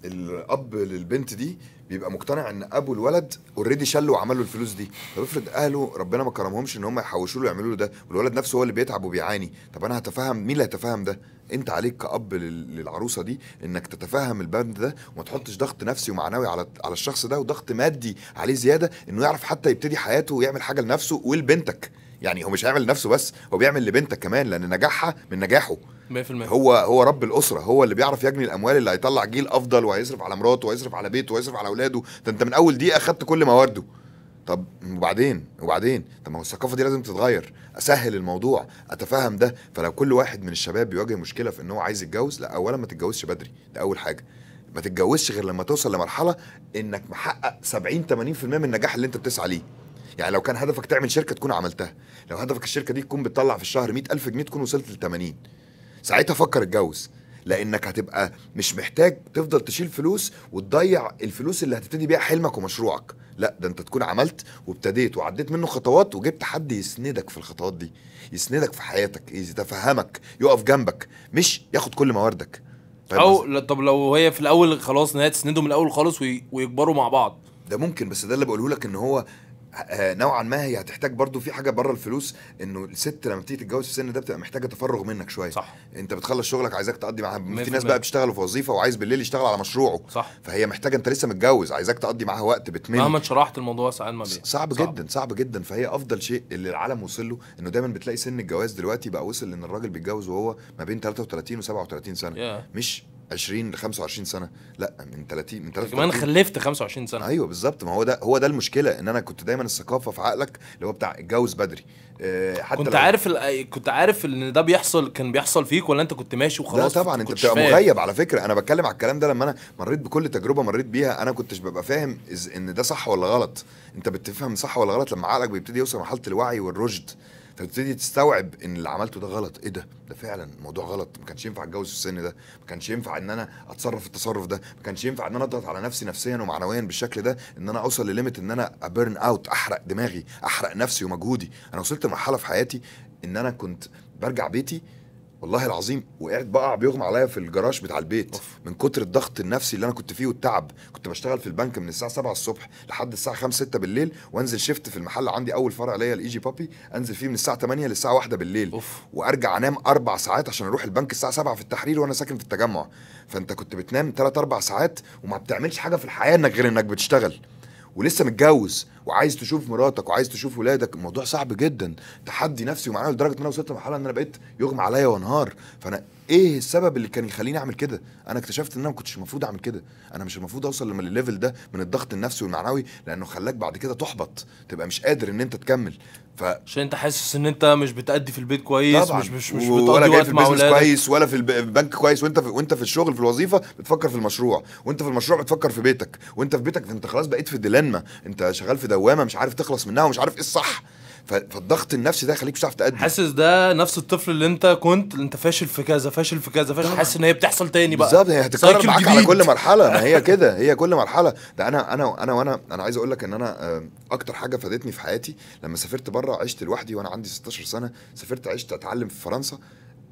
الاب للبنت دي بيبقى مقتنع ان ابو الولد اوريدي شال وعمل له الفلوس دي طب افرض اهله ربنا ما كرمهمش ان هم يحوشوا له يعملوا له ده والولد نفسه هو اللي بيتعب وبيعاني طب انا هتفهم مين اللي هيتفهم ده انت عليك كاب لل- للعروسه دي انك تتفهم البند ده وما تحطش ضغط نفسي ومعنوي على على الشخص ده وضغط مادي عليه زياده انه يعرف حتى يبتدي حياته ويعمل حاجه لنفسه ولبنتك يعني هو مش هيعمل لنفسه بس هو بيعمل لبنتك كمان لان نجاحها من نجاحه 100% هو هو رب الاسره هو اللي بيعرف يجني الاموال اللي هيطلع جيل افضل وهيصرف على مراته وهيصرف على بيته وهيصرف على اولاده ده انت من اول دقيقه خدت كل موارده طب وبعدين وبعدين طب ما هو الثقافه دي لازم تتغير اسهل الموضوع اتفهم ده فلو كل واحد من الشباب بيواجه مشكله في ان هو عايز يتجوز لا اولا ما تتجوزش بدري ده اول حاجه ما تتجوزش غير لما توصل لمرحله انك محقق 70 80% من النجاح اللي انت بتسعى ليه يعني لو كان هدفك تعمل شركه تكون عملتها لو هدفك الشركه دي تكون بتطلع في الشهر 100000 جنيه تكون وصلت ل 80 ساعتها فكر اتجوز لانك هتبقى مش محتاج تفضل تشيل فلوس وتضيع الفلوس اللي هتبتدي بيها حلمك ومشروعك لا ده انت تكون عملت وابتديت وعديت منه خطوات وجبت حد يسندك في الخطوات دي يسندك في حياتك يتفهمك يقف جنبك مش ياخد كل مواردك فاهم او قصدي؟ لا طب لو هي في الاول خلاص ان هي تسنده من الاول خالص وي... ويكبروا مع بعض ده ممكن بس ده اللي بقوله لك ان هو آه، نوعا ما هي هتحتاج برضو في حاجه بره الفلوس انه الست لما بتيجي تتجوز في السن ده بتبقى محتاجه تفرغ منك شويه صح انت بتخلص شغلك عايزاك تقضي معاها في 100%. ناس بقى بيشتغلوا في وظيفه وعايز بالليل يشتغل على مشروعه صح فهي محتاجه انت لسه متجوز عايزاك تقضي معاها وقت بتمل مهما شرحت الموضوع ساعات ما بي صعب, جدا صعب جدا فهي افضل شيء اللي العالم وصل له انه دايما بتلاقي سن الجواز دلوقتي بقى وصل ان الراجل بيتجوز وهو ما بين 33 و37 سنه يا مش 20 ل 25 سنه لا من 30 من 33 كمان خلفت 25 سنه ايوه بالظبط ما هو ده هو ده المشكله ان انا كنت دايما الثقافه في عقلك اللي هو بتاع اتجوز بدري آه، حتى كنت لو- عارف ال... كنت عارف ان ده بيحصل كان بيحصل فيك ولا انت كنت ماشي لا وخلاص طبعا انت كنتش بتبقى فاهم؟ مغيب على فكره انا بتكلم على الكلام ده لما انا مريت بكل تجربه مريت بيها انا كنتش ببقى فاهم إز ان ده صح ولا غلط انت بتفهم صح ولا غلط لما عقلك بيبتدي يوصل لمرحله الوعي والرشد فبتبتدي تستوعب ان اللي عملته ده غلط ايه ده ده فعلا الموضوع غلط ما كانش ينفع اتجوز في السن ده ما كانش ينفع ان انا اتصرف التصرف ده ما كانش ينفع ان انا اضغط على نفسي نفسيا ومعنويا بالشكل ده ان انا اوصل لليميت ان انا ابرن اوت احرق دماغي احرق نفسي ومجهودي انا وصلت لمرحله في حياتي ان انا كنت برجع بيتي والله العظيم وقعت بقع بيغمى عليا في الجراج بتاع البيت أوف. من كتر الضغط النفسي اللي انا كنت فيه والتعب كنت بشتغل في البنك من الساعه 7 الصبح لحد الساعه 5 6 بالليل وانزل شيفت في المحل عندي اول فرع ليا الايجي بابي انزل فيه من الساعه 8 للساعه 1 بالليل اوف وارجع انام اربع ساعات عشان اروح البنك الساعه 7 في التحرير وانا ساكن في التجمع فانت كنت بتنام 3 4 ساعات وما بتعملش حاجه في الحياه انك غير انك بتشتغل ولسه متجوز وعايز تشوف مراتك وعايز تشوف ولادك الموضوع صعب جدا تحدي نفسي ومعنوي لدرجه ان انا وصلت لمرحله ان انا بقيت يغمى عليا وانهار فانا ايه السبب اللي كان يخليني اعمل كده انا اكتشفت ان انا ما كنتش المفروض اعمل كده انا مش المفروض اوصل لما الليفل ده من الضغط النفسي والمعنوي لانه خلاك بعد كده تحبط تبقى مش قادر ان انت تكمل ف عشان انت حاسس ان انت مش بتأدي في البيت كويس طبعا مش مش مش ولا بتقضي جاي وقت في مع البيزنس اولادك كويس ولا في الب- البنك كويس وانت في وانت في الشغل في الوظيفه بتفكر في المشروع وانت في المشروع بتفكر في بيتك وانت في بيتك انت خلاص بقيت في ديلما انت شغال في دوامه مش عارف تخلص منها ومش عارف ايه الصح ف- فالضغط النفسي ده يخليك مش عارف تأدي حاسس ده نفس الطفل اللي انت كنت اللي انت فاشل في كذا فاشل في كذا فاشل طبعا. حاسس ان هي بتحصل تاني بقى بالظبط هي هتتكرر سايكل معاك على جديد. كل مرحله ما هي كده هي كل مرحله ده انا انا انا وانا انا عايز اقول لك ان انا آه، اكتر حاجه فادتني في حياتي لما سافرت بره عشت لوحدي وانا عندي 16 سنه سافرت عشت اتعلم في فرنسا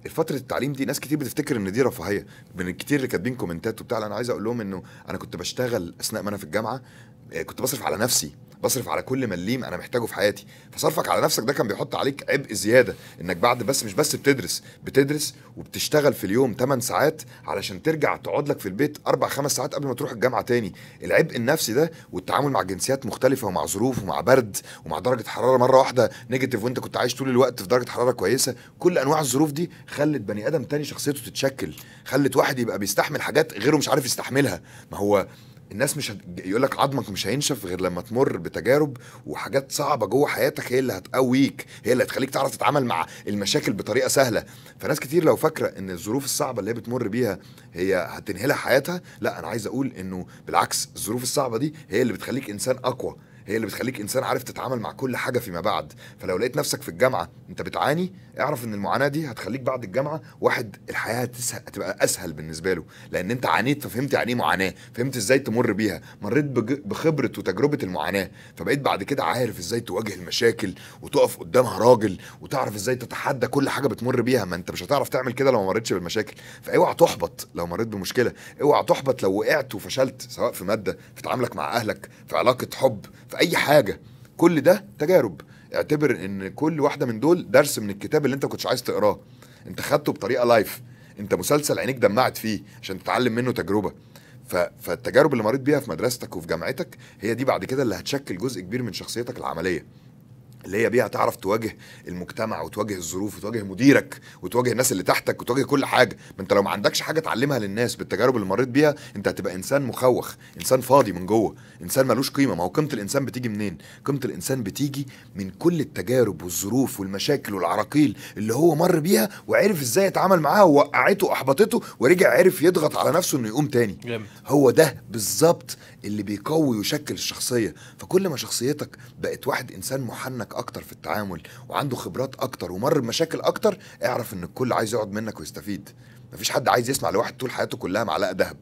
فتره التعليم دي ناس كتير بتفتكر ان دي رفاهيه من الكتير اللي كاتبين كومنتات وبتاع لا، انا عايز اقول لهم انه انا كنت بشتغل اثناء ما انا في الجامعه آه، كنت بصرف على نفسي بصرف على كل مليم انا محتاجه في حياتي فصرفك على نفسك ده كان بيحط عليك عبء زياده انك بعد بس مش بس بتدرس بتدرس وبتشتغل في اليوم 8 ساعات علشان ترجع تقعد لك في البيت اربع خمس ساعات قبل ما تروح الجامعه تاني العبء النفسي ده والتعامل مع جنسيات مختلفه ومع ظروف ومع برد ومع درجه حراره مره واحده نيجاتيف وانت كنت عايش طول الوقت في درجه حراره كويسه كل انواع الظروف دي خلت بني ادم تاني شخصيته تتشكل خلت واحد يبقى بيستحمل حاجات غيره مش عارف يستحملها ما هو الناس مش هت... يقول لك عظمك مش هينشف غير لما تمر بتجارب وحاجات صعبه جوه حياتك هي اللي هتقويك هي اللي هتخليك تعرف تتعامل مع المشاكل بطريقه سهله فناس كتير لو فاكره ان الظروف الصعبه اللي هي بتمر بيها هي هتنهلها حياتها لا انا عايز اقول انه بالعكس الظروف الصعبه دي هي اللي بتخليك انسان اقوى هي اللي بتخليك انسان عارف تتعامل مع كل حاجه فيما بعد فلو لقيت نفسك في الجامعه انت بتعاني اعرف ان المعاناه دي هتخليك بعد الجامعه واحد الحياه هتسهل هتبقى اسهل بالنسبه له لان انت عانيت ففهمت يعني ايه معاناه فهمت ازاي تمر بيها مريت بج- بخبره وتجربه المعاناه فبقيت بعد كده عارف ازاي تواجه المشاكل وتقف قدامها راجل وتعرف ازاي تتحدى كل حاجه بتمر بيها ما انت مش هتعرف تعمل كده لو ما مريتش بالمشاكل فاوعى تحبط لو مريت بمشكله اوعى تحبط لو وقعت وفشلت سواء في ماده في تعاملك مع اهلك في علاقه حب في اي حاجه كل ده تجارب اعتبر ان كل واحده من دول درس من الكتاب اللي انت كنتش عايز تقراه انت خدته بطريقه لايف انت مسلسل عينيك دمعت فيه عشان تتعلم منه تجربه ف... فالتجارب اللي مريت بيها في مدرستك وفي جامعتك هي دي بعد كده اللي هتشكل جزء كبير من شخصيتك العمليه اللي هي بيها تعرف تواجه المجتمع وتواجه الظروف وتواجه مديرك وتواجه الناس اللي تحتك وتواجه كل حاجه ما انت لو ما عندكش حاجه تعلمها للناس بالتجارب اللي مريت بيها انت هتبقى انسان مخوخ انسان فاضي من جوه انسان ملوش قيمه ما هو قيمه الانسان بتيجي منين قيمه الانسان بتيجي من كل التجارب والظروف والمشاكل والعراقيل اللي هو مر بيها وعرف ازاي يتعامل معاها ووقعته واحبطته ورجع عرف يضغط على نفسه انه يقوم تاني جامد هو ده بالظبط اللي بيقوي ويشكل الشخصيه فكل ما شخصيتك بقت واحد انسان محنك اكتر في التعامل وعنده خبرات اكتر ومر بمشاكل اكتر اعرف ان الكل عايز يقعد منك ويستفيد مفيش حد عايز يسمع لواحد طول حياته كلها معلقه ذهب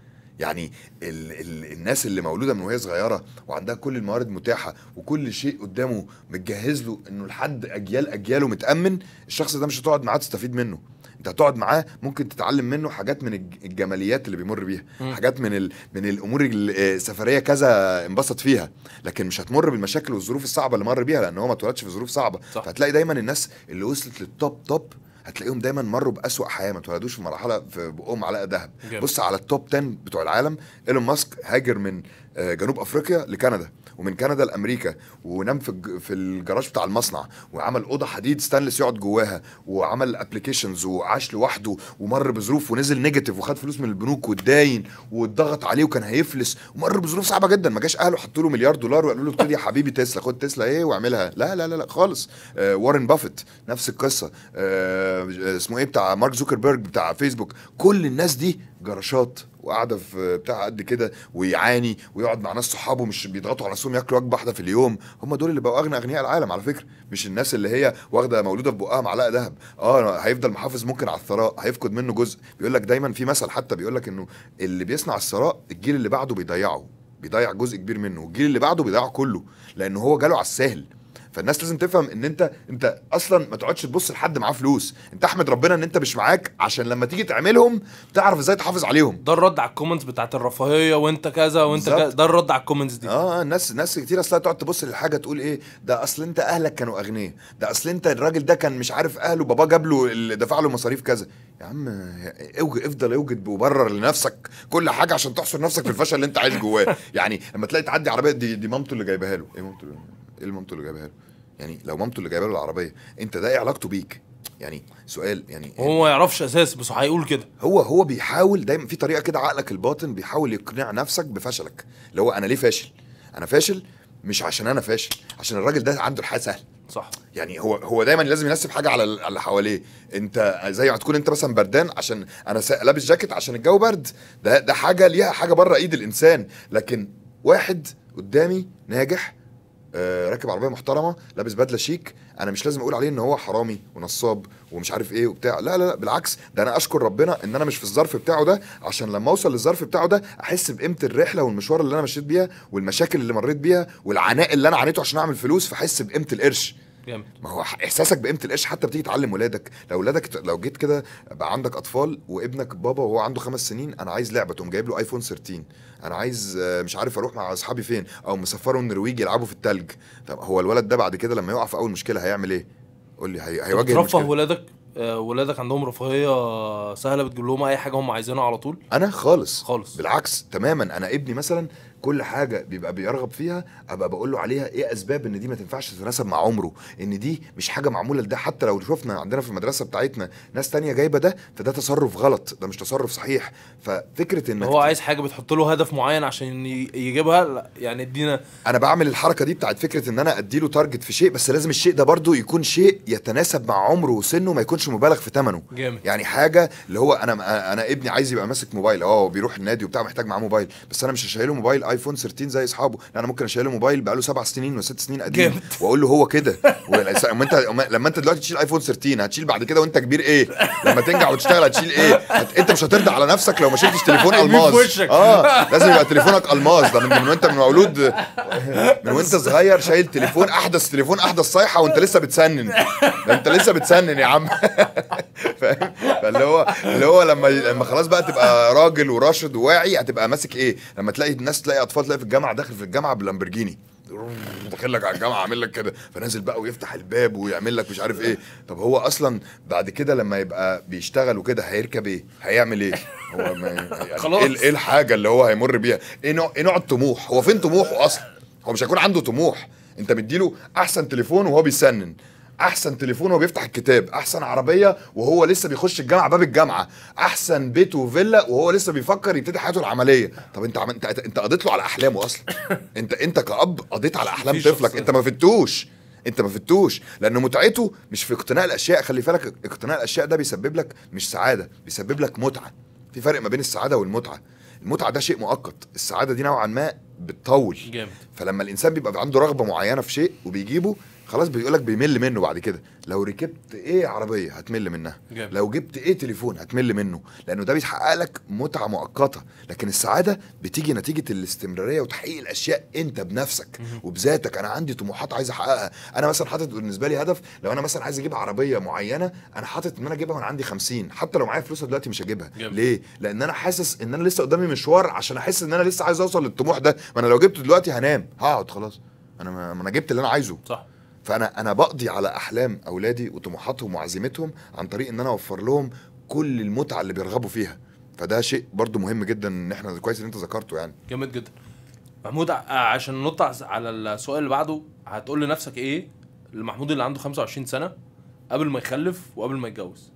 يعني ال ال الناس اللي مولوده من وهي صغيره وعندها كل الموارد متاحه وكل شيء قدامه متجهز له انه لحد اجيال اجياله متامن الشخص ده مش هتقعد معاه تستفيد منه انت هتقعد معاه ممكن تتعلم منه حاجات من الج- الجماليات اللي بيمر بيها مم. حاجات من ال... من الامور ال- السفريه كذا انبسط فيها لكن مش هتمر بالمشاكل والظروف الصعبه اللي مر بيها لان هو ما اتولدش في ظروف صعبه صح. فهتلاقي دايما الناس اللي وصلت للتوب توب هتلاقيهم دايما مروا بأسوأ حياه ما اتولدوش في مرحله في بقهم معلقه ذهب جامد. بص على التوب 10 بتوع العالم ايلون ماسك هاجر من آه، جنوب افريقيا لكندا ومن كندا لامريكا ونام في الج- في الجراج بتاع المصنع وعمل اوضه حديد ستانلس يقعد جواها وعمل ابلكيشنز وعاش لوحده ومر بظروف ونزل نيجاتيف وخد فلوس من البنوك واتداين واتضغط عليه وكان هيفلس ومر بظروف صعبه جدا ما جاش اهله حطوا له مليار دولار وقالوا له ابتدي يا حبيبي تسلا خد تسلا ايه واعملها لا لا لا لا خالص آه وارن بافيت نفس القصه آه اسمه ايه بتاع مارك زوكربيرج بتاع فيسبوك كل الناس دي جراشات وقاعده في بتاع قد كده ويعاني ويقعد مع ناس صحابه مش بيضغطوا على نفسهم ياكلوا وجبه واحده في اليوم هم دول اللي بقوا اغنى اغنياء العالم على فكره مش الناس اللي هي واخده مولوده في بقها معلقه ذهب اه هيفضل محافظ ممكن على الثراء هيفقد منه جزء بيقول لك دايما في مثل حتى بيقول لك انه اللي بيصنع الثراء الجيل اللي بعده بيضيعه بيضيع جزء كبير منه والجيل اللي بعده بيضيعه كله لان هو جاله على الساهل فالناس لازم تفهم ان انت انت اصلا ما تقعدش تبص لحد معاه فلوس انت احمد ربنا ان انت مش معاك عشان لما تيجي تعملهم تعرف ازاي تحافظ عليهم ده الرد على الكومنتس بتاعت الرفاهيه وانت كذا وانت بالظبط. كذا ده الرد على الكومنتس دي اه ناس ناس كتير اصلا تقعد تبص للحاجه تقول ايه ده اصل انت اهلك كانوا اغنياء ده اصل انت الراجل ده كان مش عارف اهله باباه جاب له اللي دفع له مصاريف كذا يا عم اوجد افضل اوجد وبرر لنفسك كل حاجه عشان تحصر نفسك في الفشل اللي انت عايش جواه يعني لما تلاقي تعدي عربيه دي, دي مامته اللي جايبها له ايه مامته اللي- ايه اللي مامته اللي جايبها له يعني لو مامته اللي جايبه له العربيه انت ده ايه علاقته بيك يعني سؤال يعني هو ما يعرفش اساس بس هيقول كده هو هو بيحاول دايما في طريقه كده عقلك الباطن بيحاول يقنع نفسك بفشلك اللي هو انا ليه فاشل انا فاشل مش عشان انا فاشل عشان الراجل ده عنده الحياه سهله صح يعني هو هو دايما لازم ينسب حاجه على ال- على اللي حواليه انت زي ما تكون انت مثلا بردان عشان انا سا- لابس جاكيت عشان الجو برد ده ده حاجه ليها حاجه بره ايد الانسان لكن واحد قدامي ناجح آه، راكب عربيه محترمه لابس بدله شيك انا مش لازم اقول عليه ان هو حرامي ونصاب ومش عارف ايه وبتاع لا لا لا بالعكس ده انا اشكر ربنا ان انا مش في الظرف بتاعه ده عشان لما اوصل للظرف بتاعه ده احس بقيمه الرحله والمشوار اللي انا مشيت بيها والمشاكل اللي مريت بيها والعناء اللي انا عانيته عشان اعمل فلوس فاحس بقيمه القرش جامد ما هو احساسك بقيمه القرش حتى بتيجي تعلم ولادك لو ولادك لو جيت كده بقى عندك اطفال وابنك بابا وهو عنده خمس سنين انا عايز لعبه تقوم جايب له ايفون 13 انا عايز آه، مش عارف اروح مع اصحابي فين او مسفره النرويج يلعبوا في التلج طب هو الولد ده بعد كده لما يقع في اول مشكله هيعمل ايه قول لي هي... هيواجه ترفه المشكله ولادك آه، ولادك عندهم رفاهيه سهله بتجيب لهم اي حاجه هم عايزينها على طول انا خالص خالص بالعكس تماما انا ابني مثلا كل حاجه بيبقى بيرغب فيها ابقى بقول له عليها ايه اسباب ان دي ما تنفعش تتناسب مع عمره ان دي مش حاجه معموله لده حتى لو شفنا عندنا في المدرسه بتاعتنا ناس تانية جايبه ده فده تصرف غلط ده مش تصرف صحيح ففكره ان هو عايز حاجه بتحط له هدف معين عشان ي- يجيبها لا يعني ادينا انا بعمل الحركه دي بتاعت فكره ان انا اديله تارجت في شيء بس لازم الشيء ده برضو يكون شيء يتناسب مع عمره وسنه ما يكونش مبالغ في ثمنه جامد يعني حاجه اللي هو انا انا ابني عايز يبقى ماسك موبايل اه هو بيروح النادي وبتاع محتاج معاه موبايل بس انا مش هشيله موبايل ايفون 13 زي اصحابه لا انا ممكن اشيله موبايل بقاله سبع سنين وست سنين قديم جامد. واقول له هو كده لما انت لما انت دلوقتي تشيل ايفون 13 هتشيل بعد كده وانت كبير ايه لما تنجح وتشتغل هتشيل ايه هت... انت مش هترضى على نفسك لو ما شلتش تليفون هيمين الماظ في وشك. اه لازم يبقى تليفونك الماظ ده من, من وانت من مولود من وانت صغير شايل تليفون احدث تليفون احدث صيحه وانت لسه بتسنن ده انت لسه بتسنن يا عم فاهم فاللي هو اللي هو لما لما خلاص بقى تبقى راجل وراشد وواعي هتبقى ماسك ايه لما تلاقي الناس تلاقي اطفال تلاقي في الجامعه داخل في الجامعه بلامبرجيني داخل لك على الجامعه عامل لك كده فنازل بقى ويفتح الباب ويعمل لك مش عارف ايه طب هو اصلا بعد كده لما يبقى بيشتغل وكده هيركب ايه هيعمل ايه هو ما يعني خلاص. ايه ايه الحاجه اللي هو هيمر بيها ايه نوع ايه نوع الطموح هو فين طموحه اصلا هو مش هيكون عنده طموح انت مديله احسن تليفون وهو بيسنن احسن تليفون وهو بيفتح الكتاب احسن عربيه وهو لسه بيخش الجامعه باب الجامعه احسن بيت وفيلا وهو لسه بيفكر يبتدي حياته العمليه طب انت عم... انت انت قضيت له على احلامه اصلا انت انت كاب قضيت على احلام مفيش طفلك شخص- انت ما فتوش انت ما فتوش لان متعته مش في اقتناء الاشياء خلي بالك اقتناء الاشياء ده بيسبب لك مش سعاده بيسبب لك متعه في فرق ما بين السعاده والمتعه المتعه ده شيء مؤقت السعاده دي نوعا ما بتطول جامد فلما الانسان بيبقى عنده رغبه معينه في شيء وبيجيبه خلاص بيقول لك بيمل منه بعد كده لو ركبت ايه عربيه هتمل منها جامد. لو جبت ايه تليفون هتمل منه لانه ده بيحقق لك متعه مؤقته لكن السعاده بتيجي نتيجه الاستمراريه وتحقيق الاشياء انت بنفسك وبذاتك انا عندي طموحات عايز احققها انا مثلا حاطط بالنسبه لي هدف لو انا مثلا عايز اجيب عربيه معينه انا حاطط ان انا اجيبها وانا عندي 50 حتى لو معايا فلوسها دلوقتي مش هجيبها جامد. ليه لان انا حاسس ان انا لسه قدامي مشوار عشان احس ان انا لسه عايز اوصل للطموح ده ما انا لو جبته دلوقتي هنام هقعد خلاص انا ما ما انا جبت اللي انا عايزه صح فانا انا بقضي على احلام اولادي وطموحاتهم وعزيمتهم عن طريق ان انا اوفر لهم كل المتعه اللي بيرغبوا فيها فده شيء برضو مهم جدا ان احنا كويس ان انت ذكرته يعني جامد جدا محمود ع- عشان ننط ع- على السؤال اللي بعده هتقول لنفسك ايه لمحمود اللي عنده 25 سنه قبل ما يخلف وقبل ما يتجوز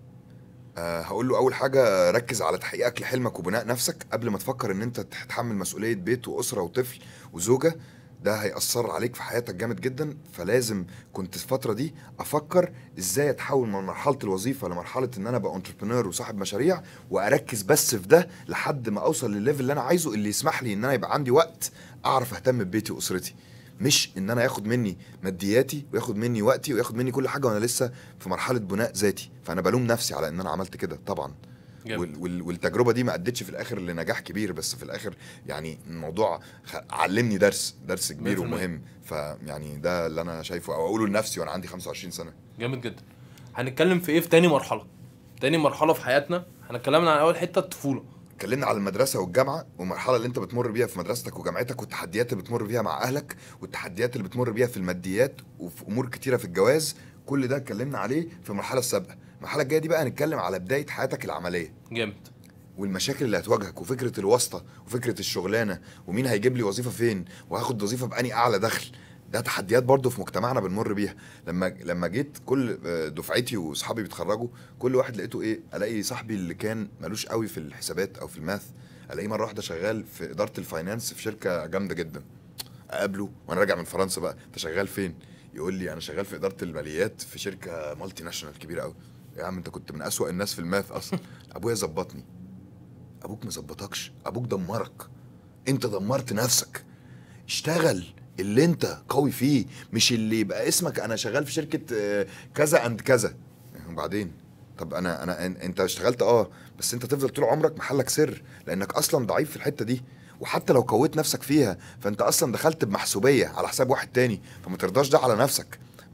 أه هقول له اول حاجه ركز على تحقيقك لحلمك وبناء نفسك قبل ما تفكر ان انت تتحمل مسؤوليه بيت واسره وطفل وزوجه ده هيأثر عليك في حياتك جامد جدا فلازم كنت في الفترة دي أفكر إزاي أتحول من مرحلة الوظيفة لمرحلة إن أنا أبقى انتربرنور وصاحب مشاريع وأركز بس في ده لحد ما أوصل للليفل اللي أنا عايزه اللي يسمح لي إن أنا يبقى عندي وقت أعرف أهتم ببيتي وأسرتي مش ان انا ياخد مني مادياتي وياخد مني وقتي وياخد مني كل حاجه وانا لسه في مرحله بناء ذاتي فانا بلوم نفسي على ان انا عملت كده طبعا جامد. وال وال والتجربه دي ما ادتش في الاخر لنجاح كبير بس في الاخر يعني الموضوع خ- علمني درس درس كبير 100%. ومهم فيعني ده اللي انا شايفه او اقوله لنفسي وانا عندي 25 سنه جامد جدا هنتكلم في ايه في تاني مرحله تاني مرحله في حياتنا احنا اتكلمنا عن اول حته الطفوله اتكلمنا على المدرسه والجامعه والمرحله اللي انت بتمر بيها في مدرستك وجامعتك والتحديات اللي بتمر بيها مع اهلك والتحديات اللي بتمر بيها في الماديات وفي امور كتيره في الجواز كل ده اتكلمنا عليه في المرحله السابقه المرحله الجايه دي بقى هنتكلم على بدايه حياتك العمليه جامد والمشاكل اللي هتواجهك وفكره الواسطه وفكره الشغلانه ومين هيجيب لي وظيفه فين وهاخد وظيفه بأني اعلى دخل ده تحديات برضه في مجتمعنا بنمر بيها لما لما جيت كل آه، دفعتي واصحابي بيتخرجوا كل واحد لقيته ايه الاقي صاحبي اللي كان ملوش قوي في الحسابات او في الماث الاقيه مره واحده شغال في اداره الفاينانس في شركه جامده جدا اقابله وانا راجع من فرنسا بقى انت شغال فين يقول لي انا شغال في اداره الماليات في شركه مالتي ناشونال كبيره قوي يا عم انت كنت من اسوأ الناس في الماث اصلا ابويا ظبطني ابوك ما ظبطكش ابوك دمرك انت دمرت نفسك اشتغل اللي انت قوي فيه مش اللي يبقى اسمك انا شغال في شركه آه، كذا اند كذا وبعدين طب انا انا أن- انت اشتغلت اه بس انت تفضل طول عمرك محلك سر لانك اصلا ضعيف في الحته دي وحتى لو قويت نفسك فيها فانت اصلا دخلت بمحسوبيه على حساب واحد تاني فما ترضاش ده على نفسك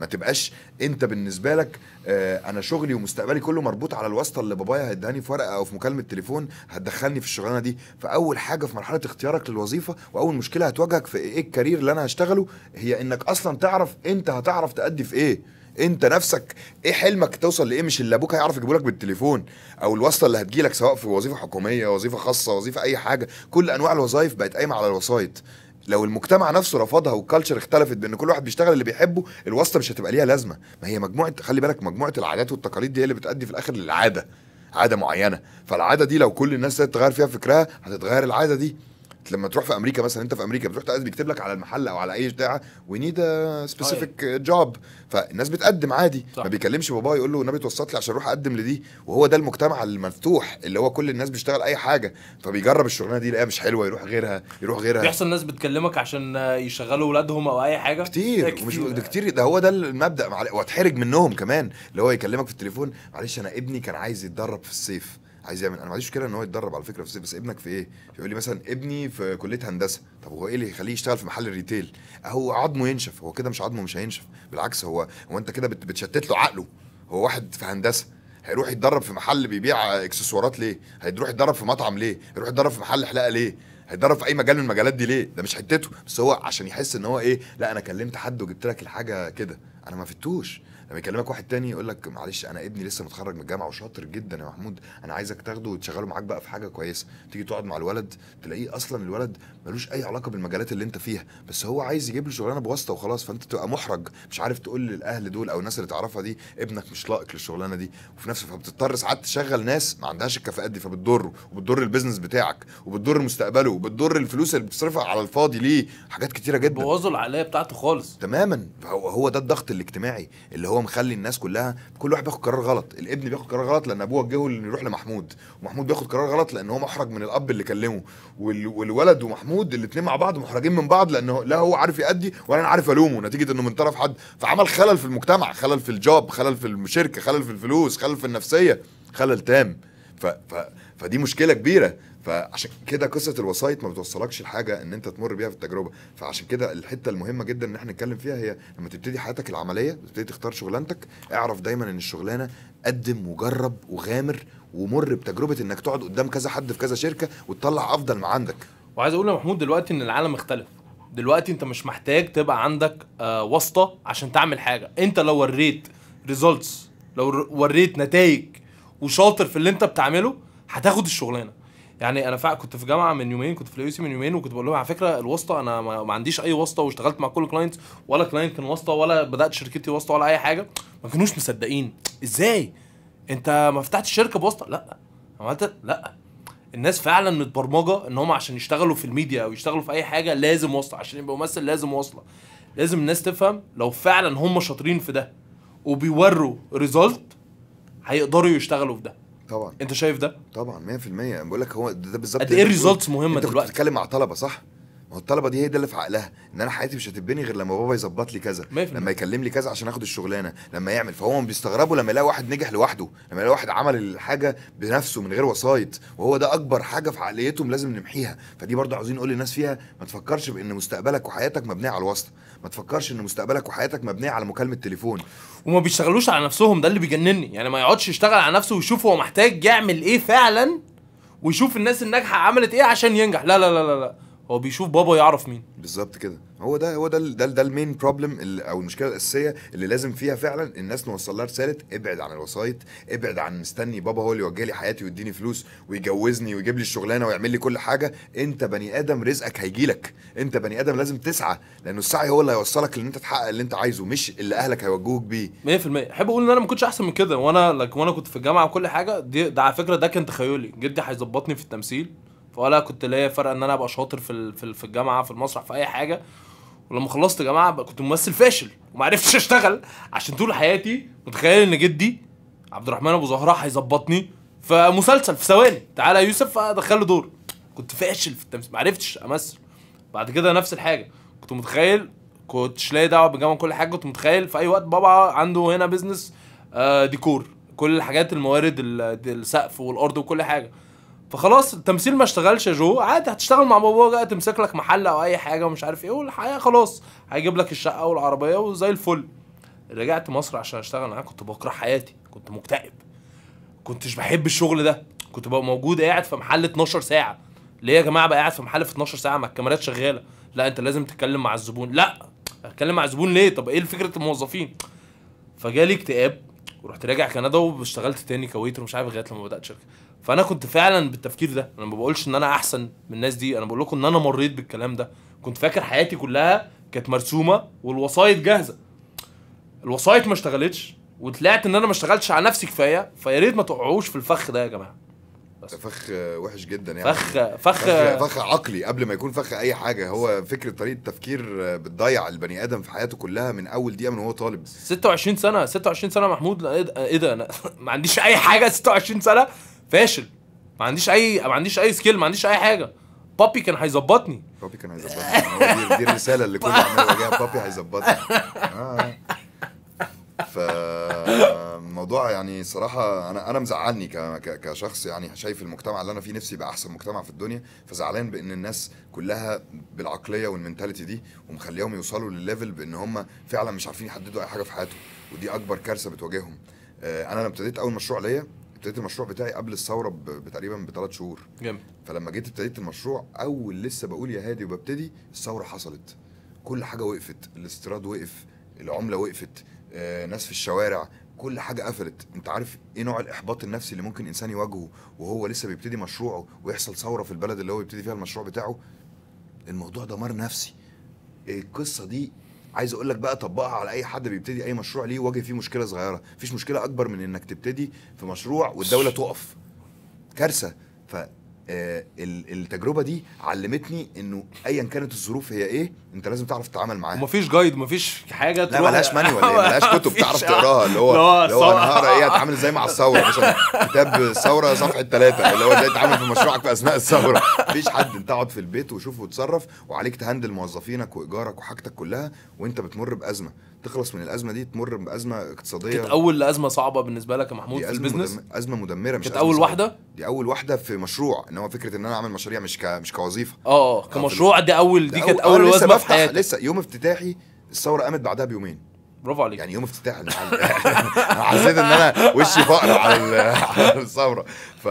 ما تبقاش انت بالنسبه لك آه انا شغلي ومستقبلي كله مربوط على الواسطه اللي بابايا هيدهاني في ورقه او في مكالمه تليفون هتدخلني في الشغلانه دي فاول حاجه في مرحله اختيارك للوظيفه واول مشكله هتواجهك في ايه الكارير اللي انا هشتغله هي انك اصلا تعرف انت هتعرف تأدي في ايه انت نفسك ايه حلمك توصل لايه مش اللي ابوك هيعرف يجيبه لك بالتليفون او الواسطه اللي هتجيلك سواء في وظيفه حكوميه وظيفه خاصه وظيفه اي حاجه كل انواع الوظائف بقت قايمه على الوسايط لو المجتمع نفسه رفضها والكالتشر اختلفت بان كل واحد بيشتغل اللي بيحبه الواسطه مش هتبقى ليها لازمه ما هي مجموعه خلي بالك مجموعه العادات والتقاليد دي هي اللي بتؤدي في الاخر للعاده عاده معينه فالعاده دي لو كل الناس تغير فيها فكرها هتتغير العاده دي لما تروح في امريكا مثلا انت في امريكا بتروح تقدم بيكتب لك على المحل او على اي بتاع وي نيد سبيسيفيك جوب فالناس بتقدم عادي صح. ما بيكلمش باباه يقول له النبي توسط لي عشان اروح اقدم لدي وهو ده المجتمع المفتوح اللي هو كل الناس بيشتغل اي حاجه فبيجرب الشغلانه دي يلاقيها مش حلوه يروح غيرها يروح غيرها بيحصل ناس بتكلمك عشان يشغلوا ولادهم او اي حاجه كتير ومش ده كتير ده هو ده المبدا معل- واتحرج منهم كمان اللي هو يكلمك في التليفون معلش انا ابني كان عايز يتدرب في الصيف عايز يعمل انا ما عنديش مشكله ان هو يتدرب على فكره في الصيف بس ابنك في ايه؟ يقول لي مثلا ابني في كليه هندسه طب هو ايه اللي يخليه يشتغل في محل ريتيل؟ هو عظمه ينشف هو كده مش عظمه مش هينشف بالعكس هو هو انت كده بت- بتشتت له عقله هو واحد في هندسه هيروح يتدرب في محل بيبيع اكسسوارات ليه؟ هيروح يتدرب في مطعم ليه؟ هيروح يتدرب في محل حلاقه ليه؟ هيتدرب في اي مجال من المجالات دي ليه؟ ده مش حتته بس هو عشان يحس ان هو ايه؟ لا انا كلمت حد وجبت لك الحاجه كده انا ما فتوش لما يكلمك واحد تاني يقول لك معلش انا ابني لسه متخرج من الجامعه وشاطر جدا يا محمود انا عايزك تاخده وتشغله معاك بقى في حاجه كويسه تيجي تقعد مع الولد تلاقيه اصلا الولد ملوش اي علاقه بالمجالات اللي انت فيها بس هو عايز يجيب له شغلانه بواسطه وخلاص فانت تبقى محرج مش عارف تقول للاهل دول او الناس اللي تعرفها دي ابنك مش لائق للشغلانه دي وفي نفس فبتضطر ساعات تشغل ناس ما عندهاش الكفاءات دي فبتضره وبتضر البيزنس بتاعك وبتضر مستقبله وبتضر الفلوس اللي بتصرفها على الفاضي ليه حاجات كتيره جدا بوظوا العقليه بتاعته خالص تماما هو هو ده الضغط الاجتماعي اللي هو مخلي الناس كلها كل واحد بياخد قرار غلط الابن بياخد قرار غلط لان ابوه وجهه انه يروح لمحمود ومحمود بياخد قرار غلط لان هو محرج من الاب اللي كلمه وال- والولد ومحمود الاثنين مع بعض محرجين من بعض لانه لا هو عارف يأدي ولا انا عارف الومه نتيجه انه من طرف حد فعمل خلل في المجتمع خلل في الجوب خلل في الشركه خلل في الفلوس خلل في النفسيه خلل تام ف ف فدي مشكله كبيره فعشان كده قصه الوسايط ما بتوصلكش لحاجه ان انت تمر بيها في التجربه فعشان كده الحته المهمه جدا ان احنا نتكلم فيها هي لما تبتدي حياتك العمليه تبتدي تختار شغلانتك اعرف دايما ان الشغلانه قدم وجرب وغامر ومر بتجربه انك تقعد قدام كذا حد في كذا شركه وتطلع افضل ما عندك وعايز اقول يا محمود دلوقتي ان العالم اختلف دلوقتي انت مش محتاج تبقى عندك آه واسطه عشان تعمل حاجه انت لو وريت ريزلتس لو ر- وريت نتائج وشاطر في اللي انت بتعمله هتاخد الشغلانه يعني انا فعلا كنت في جامعه من يومين كنت في اليوسي من يومين وكنت بقول لهم على فكره الواسطه انا ما, ما عنديش اي واسطه واشتغلت مع كل كلاينتس ولا كلاينت كان واسطه ولا بدات شركتي واسطه ولا اي حاجه ما كانوش مصدقين ازاي انت ما فتحتش شركه بواسطه لا عملت لا الناس فعلا متبرمجه ان هم عشان يشتغلوا في الميديا او يشتغلوا في اي حاجه لازم واسطه عشان يبقى ممثل لازم واسطه لازم الناس تفهم لو فعلا هم شاطرين في ده وبيوروا ريزلت هيقدروا يشتغلوا في ده طبعا انت شايف ده طبعا 100% بقول لك هو ده, ده بالظبط قد ايه اللي أنت بتقول. الريزلتس مهمه انت كنت دلوقتي بتتكلم مع طلبه صح؟ ما هو الطلبه دي هي ده اللي في عقلها ان انا حياتي مش هتتبني غير لما بابا يظبط لي كذا 100%. لما يكلم لي كذا عشان اخد الشغلانه لما يعمل فهو بيستغربوا لما يلاقي واحد نجح لوحده لما يلاقي واحد عمل الحاجه بنفسه من غير وسايط وهو ده اكبر حاجه في عقليتهم لازم نمحيها فدي برضه عاوزين نقول للناس فيها ما تفكرش بان مستقبلك وحياتك مبنيه على الواسطه ما تفكرش ان مستقبلك وحياتك مبنيه على مكالمه تليفون وما بيشتغلوش على نفسهم ده اللي بيجنني يعني ما يقعدش يشتغل على نفسه ويشوف هو محتاج يعمل ايه فعلا ويشوف الناس الناجحه عملت ايه عشان ينجح لا لا لا لا, لا. هو بيشوف بابا يعرف مين بالظبط كده هو ده هو ده ال- ده, ال- ده المين بروبلم او المشكله الاساسيه اللي لازم فيها فعلا الناس نوصل لها رساله ابعد عن الوسايط ابعد عن مستني بابا هو اللي يوجه لي حياتي ويديني فلوس ويجوزني ويجيب لي الشغلانه ويعمل لي كل حاجه انت بني ادم رزقك هيجي لك انت بني ادم لازم تسعى لانه السعي هو اللي هيوصلك لان انت تحقق اللي انت عايزه مش اللي اهلك هيوجهوك بيه 100% احب اقول ان انا ما كنتش احسن من كده وانا لك وانا كنت في الجامعه وكل حاجه دي ده على فكره ده كان تخيلي جدي هيظبطني في التمثيل فولا كنت ليا فرق ان انا ابقى شاطر في ال- في ال- في الجامعه في المسرح في اي حاجه ولما خلصت جامعه بقى كنت ممثل فاشل وما عرفتش اشتغل عشان طول حياتي متخيل ان جدي عبد الرحمن ابو زهراء هيظبطني في مسلسل في ثواني تعالى يا يوسف ادخله دور كنت فاشل في التمثيل ما عرفتش امثل بعد كده نفس الحاجه كنت متخيل كنتش لاقي دعوه بالجامعه كل حاجه كنت متخيل في اي وقت بابا عنده هنا بيزنس آه ديكور كل الحاجات الموارد ال- السقف والارض وكل حاجه فخلاص التمثيل ما اشتغلش يا جو عادي هتشتغل مع بابا بقى تمسك لك محل او اي حاجه ومش عارف ايه والحياه خلاص هيجيب لك الشقه والعربيه وزي الفل رجعت مصر عشان اشتغل معاه كنت بكره حياتي كنت مكتئب كنتش بحب الشغل ده كنت ببقى موجود قاعد في محل 12 ساعه ليه يا جماعه بقى قاعد في محل في 12 ساعه مع الكاميرات شغاله لا انت لازم تتكلم مع الزبون لا اتكلم مع الزبون ليه طب ايه فكره الموظفين فجالي اكتئاب ورحت راجع كندا واشتغلت تاني كويتر مش عارف لغايه لما بدات شركه فانا كنت فعلا بالتفكير ده انا ما بقولش ان انا احسن من الناس دي انا بقول لكم ان انا مريت بالكلام ده كنت فاكر حياتي كلها كانت مرسومه والوسايط جاهزه الوسايط ما اشتغلتش وطلعت ان انا ما اشتغلتش على نفسي كفايه فيا ريت ما تقعوش في الفخ ده يا جماعه ده فخ وحش جدا يعني فخ فخ فخ فخ عقلي قبل ما يكون فخ اي حاجه هو فكره طريقه تفكير بتضيع البني ادم في حياته كلها من اول دقيقه من وهو طالب 26 سنه 26 سنه محمود لا، ايه ده ايه ده انا ما عنديش اي حاجه 26 سنه فاشل ما عنديش اي ما عنديش اي سكيل ما عنديش اي حاجه بابي كان هيظبطني بابي كان هيظبطني هو دي, دي الرساله اللي كل عمال يواجهها بابي هيظبطني آه. فالموضوع يعني صراحة أنا أنا مزعلني ك- ك- كشخص يعني شايف المجتمع اللي أنا فيه نفسي يبقى أحسن مجتمع في الدنيا فزعلان بإن الناس كلها بالعقلية والمنتاليتي دي ومخليهم يوصلوا للليفل بإن هم فعلا مش عارفين يحددوا أي حاجة في حياتهم ودي أكبر كارثة بتواجههم آه، أنا لما ابتديت أول مشروع ليا ابتديت المشروع بتاعي قبل الثورة ب- بتقريبا بثلاث شهور جامد فلما جيت ابتديت المشروع اول لسه بقول يا هادي وببتدي الثوره حصلت كل حاجه وقفت الاستيراد وقف العمله وقفت آه، ناس في الشوارع كل حاجه قفلت انت عارف ايه نوع الاحباط النفسي اللي ممكن انسان يواجهه وهو لسه بيبتدي مشروعه ويحصل ثوره في البلد اللي هو بيبتدي فيها المشروع بتاعه الموضوع دمار نفسي القصه دي عايز اقول لك بقى طبقها على اي حد بيبتدي اي مشروع ليه واجه فيه مشكله صغيره مفيش مشكله اكبر من انك تبتدي في مشروع والدوله تقف كارثه ف آه، ال- التجربه دي علمتني انه ايا كانت الظروف هي ايه انت لازم تعرف تتعامل معاها ومفيش جايد مفيش حاجه لا ملهاش مانيوال هي ملهاش كتب مفيش- تعرف تقراها اللي هو اللي هو اللي هو انا الثورة. هقرا ايه هتعامل ازاي مع الثوره مثلا كتاب الثوره صفحه ثلاثه اللي هو ازاي تتعامل في مشروعك في اثناء الثوره مفيش حد انت اقعد في البيت وشوف وتصرف وعليك تهندل موظفينك وايجارك وحاجتك كلها وانت بتمر بازمه تخلص من الازمه دي تمر بازمه اقتصاديه كانت اول ازمه صعبه بالنسبه لك يا محمود دي في ازمه البيزنس مدم... ازمه مدمره مش كانت أزمة اول صعبة. واحده دي اول واحده في مشروع ان هو فكره ان انا اعمل مشاريع مش ك... مش كوظيفه اه اه كمشروع دي اول دي ده كانت أول- اول أنا لسه وزمه في بفتح- حياتك لسه يوم افتتاحي الثوره قامت بعدها بيومين برافو عليك يعني يوم افتتاح المحل انا حسيت ان انا وشي فقر على ال- على الثوره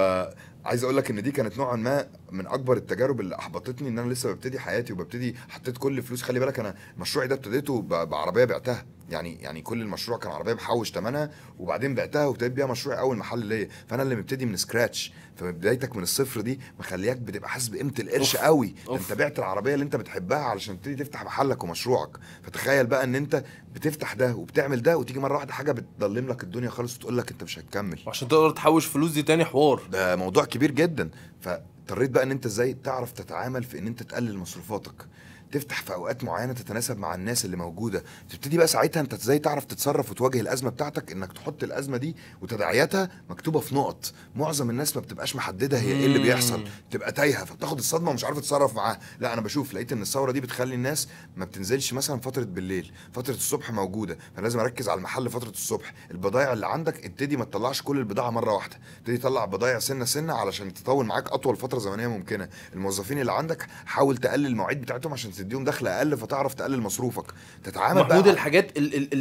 فعايز اقول لك ان دي كانت نوعا ما من اكبر التجارب اللي احبطتني ان انا لسه ببتدي حياتي وببتدي حطيت كل فلوس خلي بالك انا مشروعي ده ابتديته ب- بعربيه بعتها يعني يعني كل المشروع كان عربيه بحوش ثمنها وبعدين بعتها وابتديت بيها مشروعي اول محل ليا فانا اللي مبتدي من سكراتش فبدايتك من الصفر دي مخلياك بتبقى حاسس بقيمه القرش أوف. قوي ده أوف. انت بعت العربيه اللي انت بتحبها علشان تبتدي تفتح محلك ومشروعك فتخيل بقى ان انت بتفتح ده وبتعمل ده وتيجي مره واحده حاجه بتضلم لك الدنيا خالص وتقول لك انت مش هتكمل وعشان تقدر تحوش فلوس دي تاني حوار ده موضوع كبير جدا فاضطريت بقى ان انت ازاي تعرف تتعامل في ان انت تقلل مصروفاتك تفتح في اوقات معينه تتناسب مع الناس اللي موجوده تبتدي بقى ساعتها انت ازاي تعرف تتصرف وتواجه الازمه بتاعتك انك تحط الازمه دي وتداعياتها مكتوبه في نقط معظم الناس ما بتبقاش محدده هي ايه اللي مم. بيحصل تبقى تايهه فبتاخد الصدمه ومش عارفه تتصرف معاها لا انا بشوف لقيت ان الثوره دي بتخلي الناس ما بتنزلش مثلا فتره بالليل فتره الصبح موجوده فلازم اركز على المحل فتره الصبح البضائع اللي عندك ابتدي ما تطلعش كل البضاعه مره واحده ابتدي تطلع بضائع سنه سنه علشان تطول معاك اطول فتره زمنيه ممكنه الموظفين اللي عندك حاول تقلل المواعيد بتاعتهم عشان تديهم دخل اقل فتعرف تقلل مصروفك تتعامل محمود بقى الحاجات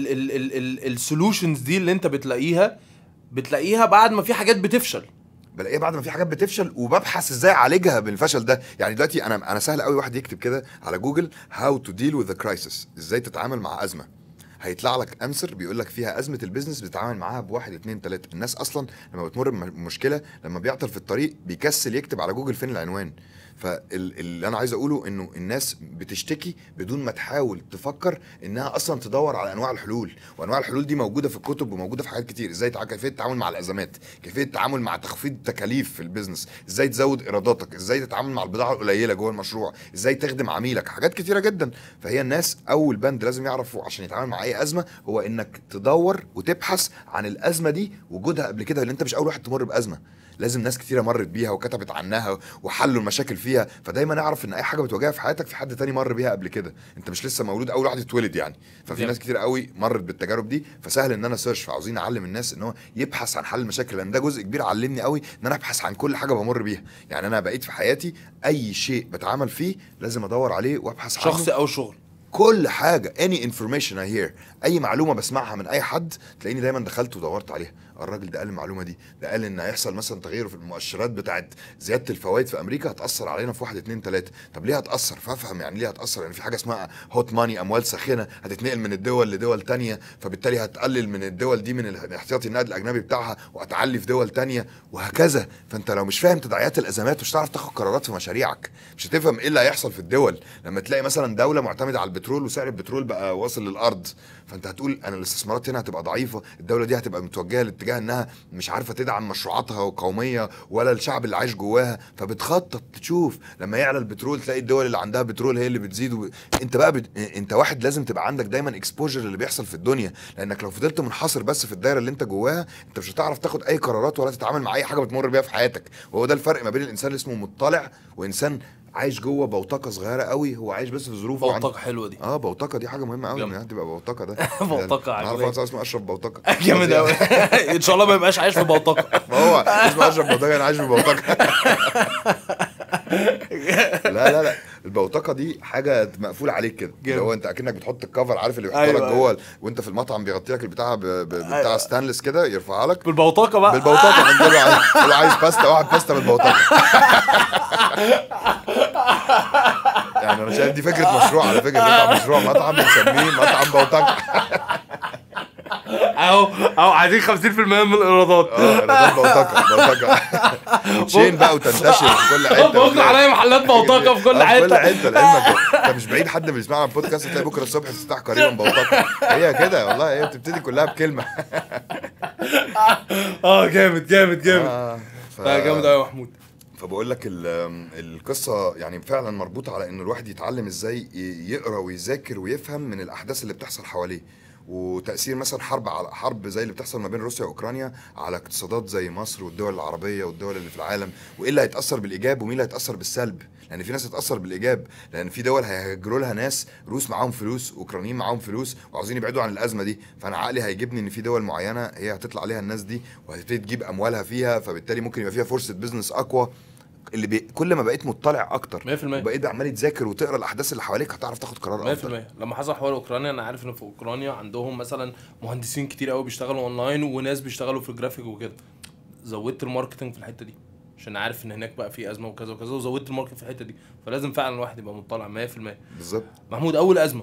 السولوشنز دي اللي انت بتلاقيها بتلاقيها بعد ما في حاجات بتفشل بلاقيها بعد ما في حاجات بتفشل وببحث ازاي اعالجها بالفشل ده يعني دلوقتي انا انا سهل قوي واحد يكتب كده على جوجل هاو تو ديل وذ كرايسيس ازاي تتعامل مع ازمه هيطلع لك انسر بيقول لك فيها ازمه البيزنس بتتعامل معاها بواحد اتنين تلاته الناس اصلا لما بتمر بمشكله لما بيعطل في الطريق بيكسل يكتب على جوجل فين العنوان فاللي انا عايز اقوله انه الناس بتشتكي بدون ما تحاول تفكر انها اصلا تدور على انواع الحلول وانواع الحلول دي موجوده في الكتب وموجوده في حاجات كتير ازاي تع- كيفيه التعامل مع الازمات كيفيه التعامل مع تخفيض تكاليف في البيزنس ازاي تزود ايراداتك ازاي تتعامل مع البضاعه القليله جوه المشروع ازاي تخدم عميلك حاجات كتيره جدا فهي الناس اول بند لازم يعرفوا عشان يتعامل مع اي ازمه هو انك تدور وتبحث عن الازمه دي وجودها قبل كده لان انت مش اول واحد تمر بازمه لازم ناس كتيره مرت بيها وكتبت عنها وحلوا المشاكل فيها فدايما اعرف ان اي حاجه بتواجهها في حياتك في حد تاني مر بيها قبل كده انت مش لسه مولود اول واحد اتولد يعني ففي جامد. ناس كتير قوي مرت بالتجارب دي فسهل ان انا سيرش فعاوزين اعلم الناس ان هو يبحث عن حل المشاكل لان ده جزء كبير علمني قوي ان انا ابحث عن كل حاجه بمر بيها يعني انا بقيت في حياتي اي شيء بتعامل فيه لازم ادور عليه وابحث عنه شخصي او شغل كل حاجه اني انفورميشن اي هير اي معلومه بسمعها من اي حد تلاقيني دايما دخلت ودورت عليها الراجل ده قال المعلومه دي ده قال ان هيحصل مثلا تغير في المؤشرات بتاعت زياده الفوائد في امريكا هتاثر علينا في واحد اتنين تلاته طب ليه هتاثر فافهم يعني ليه هتاثر يعني في حاجه اسمها هوت ماني اموال ساخنه هتتنقل من الدول لدول تانية فبالتالي هتقلل من الدول دي من الاحتياطي النقد الاجنبي بتاعها وهتعلي في دول تانية وهكذا فانت لو مش فاهم تداعيات الازمات مش هتعرف تاخد قرارات في مشاريعك مش هتفهم ايه اللي هيحصل في الدول لما تلاقي مثلا دوله معتمده على البترول وسعر البترول بقى واصل للارض فانت هتقول انا الاستثمارات هنا هتبقى ضعيفه الدوله دي هتبقى متوجهه لاتجاه انها مش عارفه تدعم مشروعاتها القوميه ولا الشعب اللي عايش جواها فبتخطط تشوف لما يعلى البترول تلاقي الدول اللي عندها بترول هي اللي بتزيد و... انت بقى بت... انت واحد لازم تبقى عندك دايما اكسبوجر اللي بيحصل في الدنيا لانك لو فضلت منحصر بس في الدايره اللي انت جواها انت مش هتعرف تاخد اي قرارات ولا تتعامل مع اي حاجه بتمر بيها في حياتك وهو ده الفرق ما بين الانسان اللي اسمه مطلع وانسان عايش جوه بوتقه صغيره قوي هو عايش بس في ظروفه وعنده- بوتقه حلوه دي اه بوتقه دي حاجه مهمه قوي جامد. انها تبقى بوتقه ده بوتقة انا اعرف عجباني. واحد صاحبي اسمه اشرف بوتقه جامد قوي ان شاء الله ما يبقاش عايش في بوتقه ما هو اسمه اشرف بوتقه انا عايش في بوتقه لا لا لا البوتقه دي حاجه مقفول عليك كده اللي جامد. هو انت اكنك بتحط الكفر عارف اللي بيحط أيوة، لك أيوة. جوه وانت في المطعم بيغطي لك البتاع ب- ب- بتاع أيوة. ستانلس كده يرفعها لك بالبوتقه بقى بالبوتقه من جوه عايز هو عايز باستا واحد باستا بالبوتقه يعني انا شايف دي فكره مشروع على فكره نفتح مشروع مطعم بنسميه مطعم بوتقه اهو اهو عايزين 50% من الايرادات اه ده بوتقه بوتقه تشين بقى وتنتشر في كل حته بكره عليا محلات بوتقه في كل آه، في كل حته حته لعلمك انت مش بعيد حد بيسمعنا على البودكاست تلاقي بكره الصبح تفتح قريبا بوتقه هي كده والله هي بتبتدي كلها بكلمه اه جامد جامد جامد آه، ف- لا جامد قوي يا محمود فبقول لك ال- القصه يعني فعلا مربوطه على ان الواحد يتعلم ازاي ي- يقرا ويذاكر ويفهم من الاحداث اللي بتحصل حواليه وتاثير مثلا حرب على حرب زي اللي بتحصل ما بين روسيا واوكرانيا على اقتصادات زي مصر والدول العربيه والدول اللي في العالم وايه اللي هيتاثر بالايجاب ومين اللي هيتاثر بالسلب لان في ناس هتاثر بالايجاب لان في دول هيهاجروا لها ناس روس معاهم فلوس اوكرانيين معاهم فلوس وعاوزين يبعدوا عن الازمه دي فانا عقلي هيجيبني ان في دول معينه هي هتطلع عليها الناس دي وهتبتدي تجيب اموالها فيها فبالتالي ممكن يبقى فيها فرصه بزنس اقوى اللي بي... كل ما بقيت مطلع اكتر 100% وبقيت عمال تذاكر وتقرا الاحداث اللي حواليك هتعرف تاخد قرار افضل 100% لما حصل حوار اوكرانيا انا عارف ان في اوكرانيا عندهم مثلا مهندسين كتير قوي بيشتغلوا اونلاين وناس بيشتغلوا في الجرافيك وكده زودت الماركتنج في الحته دي عشان عارف ان هناك بقى في ازمه وكذا وكذا وزودت الماركت في الحته دي فلازم فعلا الواحد يبقى مطلع 100% بالظبط محمود اول ازمه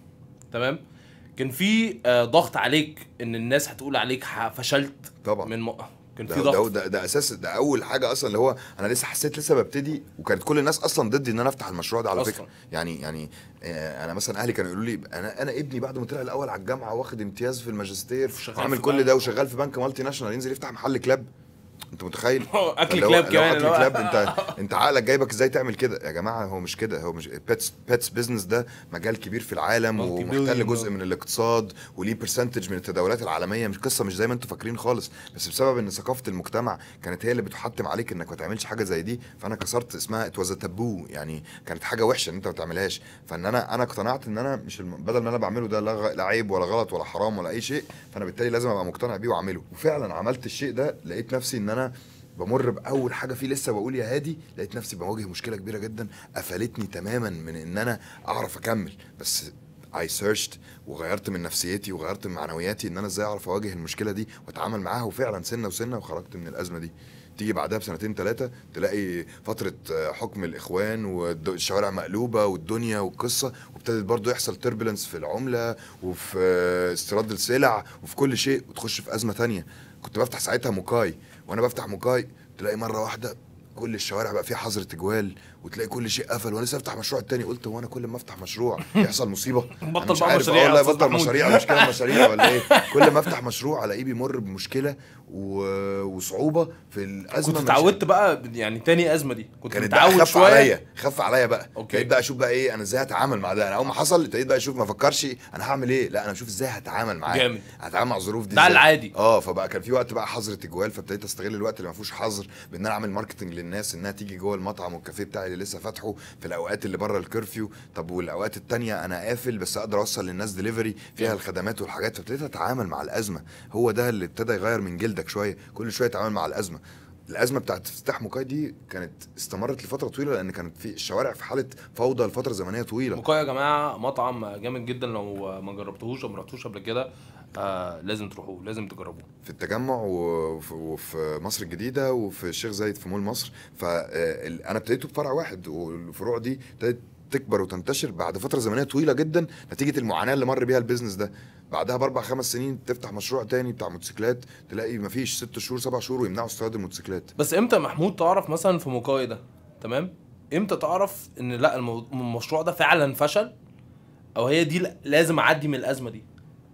تمام كان في آه، ضغط عليك ان الناس هتقول عليك ح- فشلت طبعا من م... كان في ده, ده, ضغط ده, ده اساس ده اول حاجه اصلا اللي هو انا لسه حسيت لسه ببتدي وكانت كل الناس اصلا ضدي ان انا افتح المشروع ده على أصلاً. فكره يعني يعني آه، انا مثلا اهلي كانوا يقولوا لي انا انا ابني بعد ما طلع الاول على الجامعه واخد امتياز في الماجستير وشغال وعامل في كل بنك. ده وشغال في بنك مالتي ناشونال ينزل يفتح محل كلاب انت متخيل اكل فاللي هو- كلاب لو كمان اكل اللي هو- كلاب انت انت عقلك جايبك ازاي تعمل كده يا جماعه هو مش كده هو مش بيتس بيتس بزنس ده مجال كبير في العالم Multi ومحتل billion جزء dollar. من الاقتصاد وليه برسنتج من التداولات العالميه مش قصه مش زي ما انتم فاكرين خالص بس بسبب ان ثقافه المجتمع كانت هي اللي بتحتم عليك انك ما تعملش حاجه زي دي فانا كسرت اسمها ات تابو يعني كانت حاجه وحشه ان انت ما تعملهاش فان انا انا اقتنعت ان انا مش الم... بدل ما انا بعمله ده لا غ- لا عيب ولا غلط ولا حرام ولا اي شيء فانا بالتالي لازم ابقى مقتنع بيه واعمله وفعلا عملت الشيء ده لقيت نفسي ان انا بمر باول حاجه فيه لسه بقول يا هادي لقيت نفسي بواجه مشكله كبيره جدا قفلتني تماما من ان انا اعرف اكمل بس اي سيرشت وغيرت من نفسيتي وغيرت من معنوياتي ان انا ازاي اعرف اواجه المشكله دي واتعامل معاها وفعلا سنه وسنه وخرجت من الازمه دي تيجي بعدها بسنتين ثلاثة تلاقي فترة آه، حكم الإخوان والشوارع مقلوبة والدنيا والقصة وابتدت برضو يحصل تربلنس في العملة وفي آه، استيراد السلع وفي كل شيء وتخش في أزمة تانية كنت بفتح ساعتها موكاي وأنا بفتح موكاي تلاقي مرة واحدة كل الشوارع بقى فيها حظر تجوال وتلاقي كل شيء قفل وانا لسه افتح مشروع تاني قلت هو انا كل ما افتح مشروع يحصل مصيبه أنا بطل مش بقى عارف، مشاريع آه يا والله أستاذ بطل محمود. مشاريع مشكله مشاريع ولا ايه كل ما افتح مشروع الاقيه بيمر بمشكله و... وصعوبه في الازمه كنت مش- اتعودت بقى يعني تاني ازمه دي كنت كانت بقى متعود خف شويه عليا خف عليا بقى أوكي. ابتديت بقى اشوف بقى ايه انا ازاي هتعامل مع ده انا اول ما حصل ابتديت بقى اشوف ما افكرش انا هعمل ايه لا انا اشوف ازاي هتعامل معاه جامد. هتعامل مع الظروف دي ده إزاي. العادي. اه فبقى كان في وقت بقى حظر تجوال فابتديت استغل الوقت اللي ما فيهوش حظر بان انا اعمل ماركتنج للناس انها تيجي جوه المطعم والكافيه بتاعي اللي لسه فاتحه في الاوقات اللي بره الكرفيو طب والاوقات التانية انا قافل بس اقدر اوصل للناس دليفري فيها الخدمات والحاجات فابتديت اتعامل مع الازمه هو ده اللي ابتدى يغير من جلدك شويه كل شويه اتعامل مع الازمه الازمه بتاعت افتتاح موكاي دي كانت استمرت لفتره طويله لان كانت في الشوارع في حاله فوضى لفتره زمنيه طويله موكاي يا جماعه مطعم جامد جدا لو ما جربتوهوش او ما رحتوش قبل كده آه لازم تروحوه لازم تجربوه في التجمع وف- وفي مصر الجديده وفي الشيخ زايد في مول مصر فانا ابتديته بفرع واحد والفروع دي ابتدت تكبر وتنتشر بعد فتره زمنيه طويله جدا نتيجه المعاناه اللي مر بيها البيزنس ده بعدها باربع خمس سنين تفتح مشروع تاني بتاع موتوسيكلات تلاقي مفيش ست شهور سبع شهور ويمنعوا استيراد الموتوسيكلات بس امتى يا محمود تعرف مثلا في موكاي ده تمام امتى تعرف ان لا المو- المشروع ده فعلا فشل او هي دي ل- لازم اعدي من الازمه دي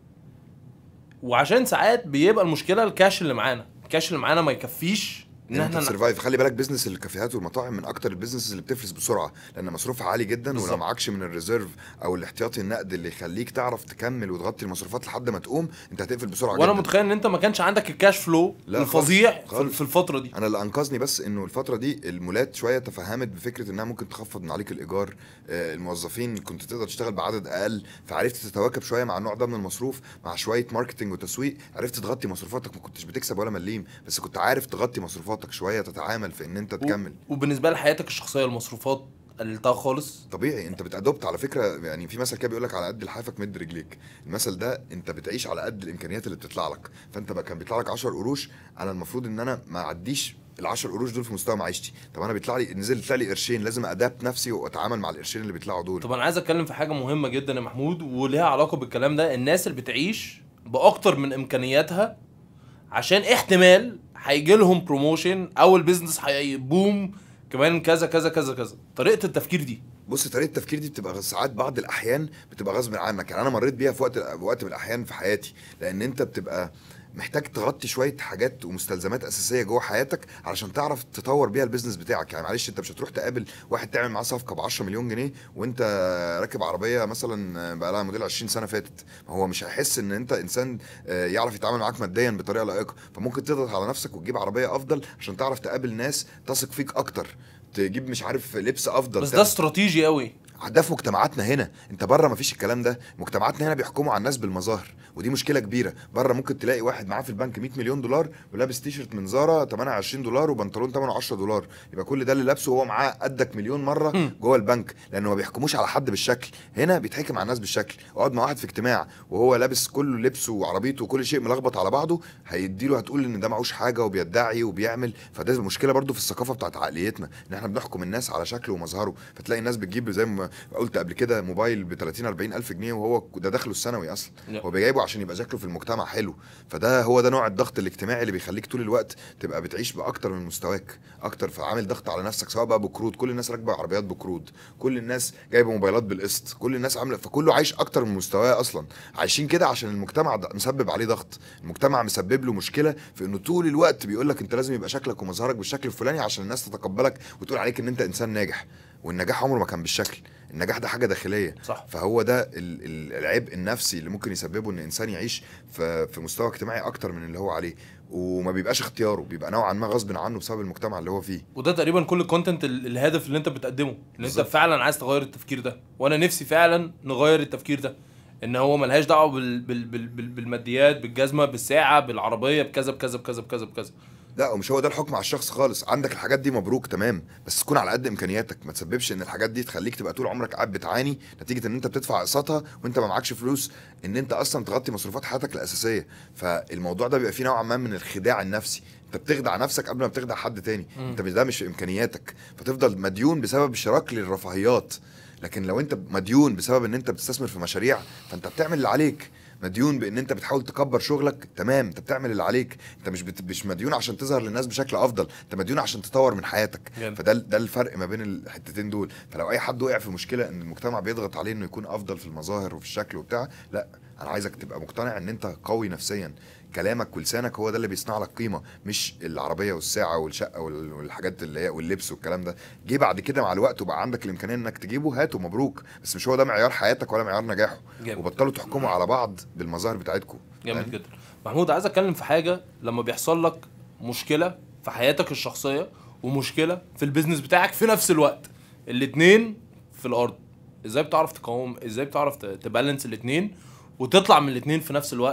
وعشان ساعات بيبقى المشكله الكاش اللي معانا الكاش اللي معانا ما يكفيش ان ان انت احنا ن- تسرفايف خلي بالك بيزنس الكافيهات والمطاعم من اكتر البيزنسز اللي بتفلس بسرعه لان مصروفها عالي جدا بالظبط. ولو معكش من الريزيرف او الاحتياطي النقد اللي يخليك تعرف تكمل وتغطي المصروفات لحد ما تقوم انت هتقفل بسرعه وانا جدا متخيل ان انت ما كانش عندك الكاش فلو لا الفظيع خالص، في- خالص. في الفتره دي انا اللي انقذني بس انه الفتره دي المولات شويه تفهمت بفكره انها ممكن تخفض من عليك الايجار آه، الموظفين كنت تقدر تشتغل بعدد اقل فعرفت تتواكب شويه مع النوع ده من المصروف مع شويه ماركتنج وتسويق عرفت تغطي مصروفاتك ما كنتش بتكسب ولا مليم بس كنت عارف تغطي مصروفاتك شويه تتعامل في ان انت تكمل وبالنسبه لحياتك الشخصيه المصروفات قللتها خالص طبيعي انت بتادوبت على فكره يعني في مثل كده بيقول لك على قد لحافك مد رجليك المثل ده انت بتعيش على قد الامكانيات اللي بتطلع لك فانت بقى كان بيطلع لك 10 قروش انا المفروض ان انا ما اعديش ال 10 قروش دول في مستوى معيشتي طب انا بيطلع لي نزل يطلع لي قرشين لازم ادابت نفسي واتعامل مع القرشين اللي بيطلعوا دول طب انا عايز اتكلم في حاجه مهمه جدا يا محمود وليها علاقه بالكلام ده الناس اللي بتعيش باكتر من امكانياتها عشان احتمال هيجي لهم بروموشن او البيزنس هيبوم كمان كذا كذا كذا كذا طريقه التفكير دي بص طريقه التفكير دي بتبقى ساعات بعض الاحيان بتبقى غصب عنك يعني انا مريت بيها في وقت وقت من الاحيان في حياتي لان انت بتبقى محتاج تغطي شويه حاجات ومستلزمات اساسيه جوه حياتك علشان تعرف تطور بيها البيزنس بتاعك يعني معلش انت مش هتروح تقابل واحد تعمل معاه صفقه ب 10 مليون جنيه وانت راكب عربيه مثلا بقى لها موديل 20 سنه فاتت ما هو مش هيحس ان انت انسان آه، يعرف يتعامل معاك ماديا بطريقه لائقه فممكن تضغط على نفسك وتجيب عربيه افضل عشان تعرف تقابل ناس تثق فيك اكتر تجيب مش عارف لبس افضل بس ده تعمل- استراتيجي قوي ده في مجتمعاتنا هنا انت بره مفيش الكلام ده مجتمعاتنا هنا بيحكموا على الناس بالمظاهر ودي مشكله كبيره بره ممكن تلاقي واحد معاه في البنك 100 مليون دولار ولابس تيشرت من زارا ثمنها 20 دولار وبنطلون ثمنه 10 دولار يبقى كل ده اللي لابسه وهو معاه قدك مليون مره هم. جوه البنك لانه ما بيحكموش على حد بالشكل هنا بيتحكم على الناس بالشكل اقعد مع واحد في اجتماع وهو لابس كله لبسه وعربيته وكل شيء ملخبط على بعضه هيديله هتقول ان ده معوش حاجه وبيدعي وبيعمل فده المشكله برضو في الثقافه بتاعت عقليتنا ان احنا بنحكم الناس على شكله ومظهره فتلاقي الناس بتجيب زي ما قلت قبل كده موبايل ب 30 40 الف جنيه وهو ده دخله السنوي اصلا لا. هو بيجيبه عشان يبقى شكله في المجتمع حلو فده هو ده نوع الضغط الاجتماعي اللي بيخليك طول الوقت تبقى بتعيش باكتر من مستواك اكتر فعامل ضغط على نفسك سواء بقى بقروض كل الناس راكبه عربيات بقروض كل الناس جايبه موبايلات بالقسط كل الناس عامله فكله عايش اكتر من مستواه اصلا عايشين كده عشان المجتمع ده مسبب عليه ضغط المجتمع مسبب له مشكله في انه طول الوقت بيقول لك انت لازم يبقى شكلك ومظهرك بالشكل الفلاني عشان الناس تتقبلك وتقول عليك ان انت انسان ناجح والنجاح عمره ما كان بالشكل النجاح ده حاجه داخليه صح فهو ده ال- ال- العبء النفسي اللي ممكن يسببه ان انسان يعيش في في مستوى اجتماعي اكتر من اللي هو عليه وما بيبقاش اختياره بيبقى نوعا ما غصب عنه بسبب المجتمع اللي هو فيه وده تقريبا كل الكونتنت ال- الهدف اللي انت بتقدمه ان انت بالظبط. فعلا عايز تغير التفكير ده وانا نفسي فعلا نغير التفكير ده ان هو ملهاش دعوه بال... بال... بال... بال... بالماديات بالجزمه بالساعه بالعربيه بكذا بكذا بكذا بكذا بكذا لا ومش هو ده الحكم على الشخص خالص عندك الحاجات دي مبروك تمام بس تكون على قد امكانياتك ما تسببش ان الحاجات دي تخليك تبقى طول عمرك قاعد بتعاني نتيجه ان انت بتدفع اقساطها وانت ما معكش فلوس ان انت اصلا تغطي مصروفات حياتك الاساسيه فالموضوع ده بيبقى فيه نوعا ما من الخداع النفسي انت بتخدع نفسك قبل ما بتخدع حد تاني مم. انت مش ده مش في امكانياتك فتفضل مديون بسبب شراك للرفاهيات لكن لو انت مديون بسبب ان انت بتستثمر في مشاريع فانت بتعمل اللي عليك مديون بان انت بتحاول تكبر شغلك تمام انت بتعمل اللي عليك انت مش بت... مش مديون عشان تظهر للناس بشكل افضل انت مديون عشان تطور من حياتك جامد. فده ده الفرق ما بين الحتتين دول فلو اي حد وقع في مشكله ان المجتمع بيضغط عليه انه يكون افضل في المظاهر وفي الشكل وبتاع لا انا عايزك تبقى مقتنع ان انت قوي نفسيا كلامك ولسانك هو ده اللي بيصنع لك قيمه مش العربيه والساعه والشقه وال- والحاجات اللي هي واللبس والكلام ده جه بعد كده مع الوقت وبقى عندك الامكانيه انك تجيبه هاته مبروك بس مش هو ده معيار حياتك ولا معيار نجاحه جامد وبطلوا تحكموا على بعض بالمظاهر بتاعتكم جامد جدا محمود عايز اتكلم في حاجه لما بيحصل لك مشكله في حياتك الشخصيه ومشكله في البيزنس بتاعك في نفس الوقت الاتنين في الارض ازاي بتعرف تقاوم ازاي بتعرف ت- تبالانس الاتنين وتطلع من الاتنين في نفس الوقت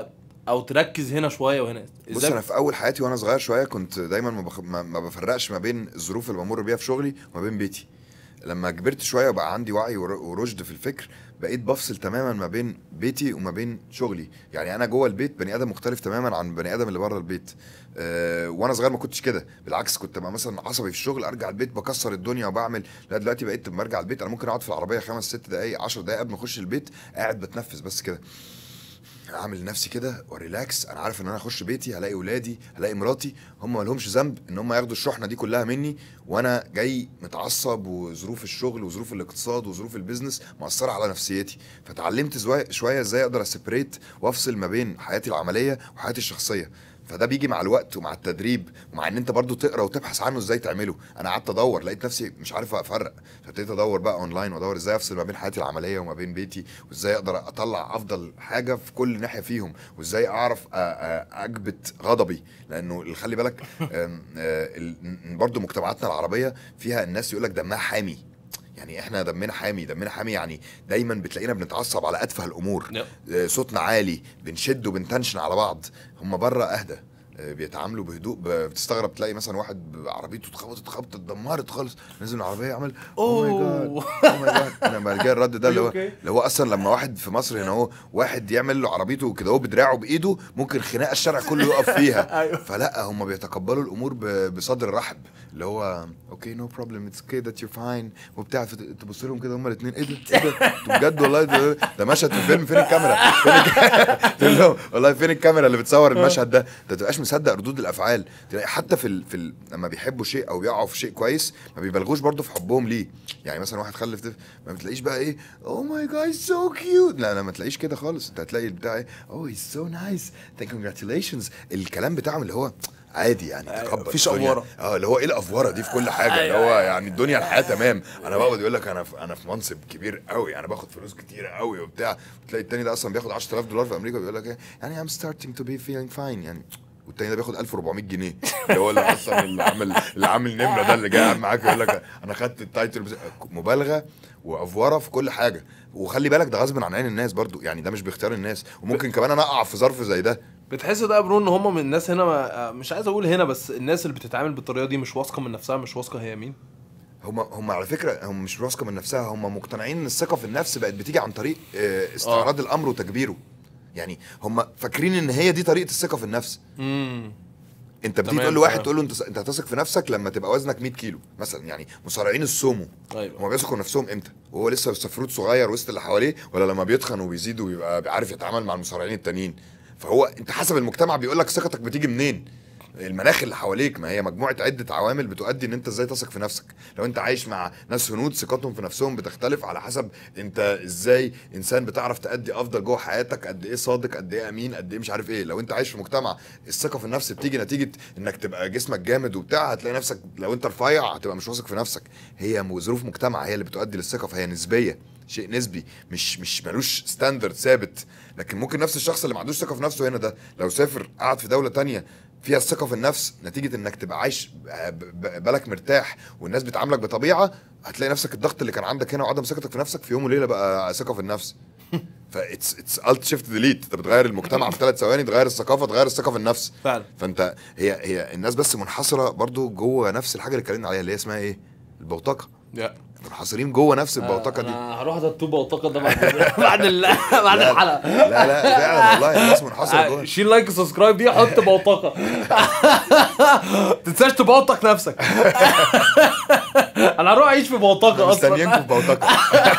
او تركز هنا شويه وهنا بص انا في اول حياتي وانا صغير شويه كنت دايما ما, بخ... ما ما بفرقش ما بين الظروف اللي بمر بيها في شغلي وما بين بيتي لما كبرت شويه وبقى عندي وعي ور- ورشد في الفكر بقيت بفصل تماما ما بين بيتي وما بين شغلي يعني انا جوه البيت بني ادم مختلف تماما عن بني ادم اللي بره البيت أه وانا صغير ما كنتش كده بالعكس كنت بقى مثلا عصبي في الشغل ارجع البيت بكسر الدنيا وبعمل لا دلوقتي بقيت لما ارجع البيت انا ممكن اقعد في العربيه خمس ست دقائق 10 دقائق قبل ما اخش البيت قاعد بتنفس بس كده اعمل لنفسي كده وريلاكس انا عارف ان انا اخش بيتي هلاقي ولادي هلاقي مراتي هم ما لهمش ذنب ان هم ياخدوا الشحنه دي كلها مني وانا جاي متعصب وظروف الشغل وظروف الاقتصاد وظروف البيزنس مأثره على نفسيتي فتعلمت زوا- شويه ازاي اقدر اسيبريت وافصل ما بين حياتي العمليه وحياتي الشخصيه فده بيجي مع الوقت ومع التدريب ومع ان انت برضو تقرا وتبحث عنه ازاي تعمله انا قعدت ادور لقيت نفسي مش عارف افرق فابتديت ادور بقى اونلاين وادور ازاي افصل ما بين حياتي العمليه وما بين بيتي وازاي اقدر اطلع افضل حاجه في كل ناحيه فيهم وازاي اعرف أ- أ- اجبت غضبي لانه اللي خلي بالك أم، آه، ال- ن- برضو مجتمعاتنا العربيه فيها الناس يقول لك دمها حامي يعني احنا دمنا حامي دمنا حامي يعني دايما بتلاقينا بنتعصب على اتفه الامور نعم. آه، صوتنا عالي بنشد وبنتنشن على بعض هم بره اهدى آه، بيتعاملوا بهدوء ب- بتستغرب تلاقي مثلا واحد عربيته اتخبطت خبطه اتدمرت خالص نزل من العربيه عمل اوه ماي جاد أوه. اوه ماي جاد لما رجع الرد ده اللي هو Are you okay? اللي هو اصلا لما واحد في مصر هنا هو واحد يعمل له عربيته كده هو بدراعه بايده ممكن خناقه الشارع كله يقف فيها أيوه. فلا هم بيتقبلوا الامور ب- بصدر رحب اللي هو اوكي نو بروبلم اتس اوكي ذات يو فاين وبتاع فت- تبص لهم كده هم الاثنين ايه ده ايه ده انتوا بجد والله ده, ده مشهد في فيلم فين الكاميرا فين الك- تقول لهم والله فين الكاميرا اللي بتصور المشهد ده انت ما تبقاش مصدق ردود الافعال تلاقي حتى في ال... في ال... لما بيحبوا شيء او بيقعوا في شيء كويس ما بيبالغوش برضه في حبهم ليه يعني مثلا واحد خلف طفل ما بتلاقيش بقى ايه اوه ماي جاد سو كيوت لا لا ما تلاقيش كده خالص انت هتلاقي البتاع ايه اوه هيز سو نايس ثانك كونجراتيليشنز الكلام بتاعهم اللي هو عادي يعني أيوة، تقبل مفيش الدنيا. أفورة. اه اللي هو ايه الافوره دي في كل حاجه اللي أيوة، هو أيوة. يعني الدنيا الحياه تمام انا بقعد يقول لك انا في انا في منصب كبير قوي انا باخد فلوس كتير قوي وبتاع تلاقي التاني ده اصلا بياخد 10000 دولار في امريكا بيقول لك ايه يعني ام ستارتنج تو بي فيلينج فاين يعني والتاني ده بياخد 1400 جنيه اللي هو اللي اصلا اللي عامل اللي عامل نمره ده اللي جاي قاعد معاك يقول لك انا خدت التايتل بس- مبالغه وافوره في كل حاجه وخلي بالك ده غصب عن عين الناس برضو يعني ده مش باختيار الناس وممكن كمان انا اقع في ظرف زي ده بتحس ده يا برو ان هم من الناس هنا ما مش عايز اقول هنا بس الناس اللي بتتعامل بالطريقه دي مش واثقه من نفسها مش واثقه هي مين هم هم على فكره هم مش واثقه من نفسها هم مقتنعين ان الثقه في النفس بقت بتيجي عن طريق آه، استعراض الامر وتكبيره يعني هم فاكرين ان هي دي طريقه الثقه في النفس امم انت بتيجي تمام، تقول لواحد تمام. تقول له انت انت هتثق في نفسك لما تبقى وزنك 100 كيلو مثلا يعني مصارعين السومو ايوه هم بيثقوا نفسهم امتى وهو لسه سفروت صغير وسط اللي حواليه ولا لما بيتخن وبيزيد ويبقى عارف يتعامل مع المصارعين التانيين فهو انت حسب المجتمع بيقول لك ثقتك بتيجي منين المناخ اللي حواليك ما هي مجموعه عده عوامل بتؤدي ان انت ازاي تثق في نفسك لو انت عايش مع ناس هنود ثقتهم في نفسهم بتختلف على حسب انت ازاي انسان بتعرف تأدي افضل جوه حياتك قد ايه صادق قد ايه امين قد ايه مش عارف ايه لو انت عايش في مجتمع الثقه في النفس بتيجي نتيجه انك تبقى جسمك جامد وبتاع هتلاقي نفسك لو انت رفيع هتبقى مش واثق في نفسك هي م- ظروف مجتمع هي اللي بتؤدي للثقه فهي نسبيه شيء نسبي مش مش ملوش ستاندرد ثابت لكن ممكن نفس الشخص اللي ما عندوش ثقه في نفسه هنا ده لو سافر قعد في دوله تانية فيها الثقه في النفس نتيجه انك تبقى عايش ب- ب- بالك مرتاح والناس بتعاملك بطبيعه هتلاقي نفسك الضغط اللي كان عندك هنا وعدم ثقتك في نفسك في يوم وليله بقى ثقه في النفس فاتس اتس الت شيفت ديليت انت بتغير المجتمع في ثلاث ثواني تغير الثقافه تغير الثقه في النفس فعلا فانت هي هي الناس بس منحصره برضو جوه نفس الحاجه اللي اتكلمنا عليها اللي هي اسمها ايه البوتقه يا منحصرين جوه نفس البوتقه دي انا هروح اتوب بوتقه ده بعد بعد ال- بعد لا. الحلقه لا لا فعلا والله الناس منحصره جوه شيل لايك وسبسكرايب دي حط بوتقه تنساش تبوتق نفسك انا هروح اعيش في بوتقه اصلا مستنيينكم في بوتقه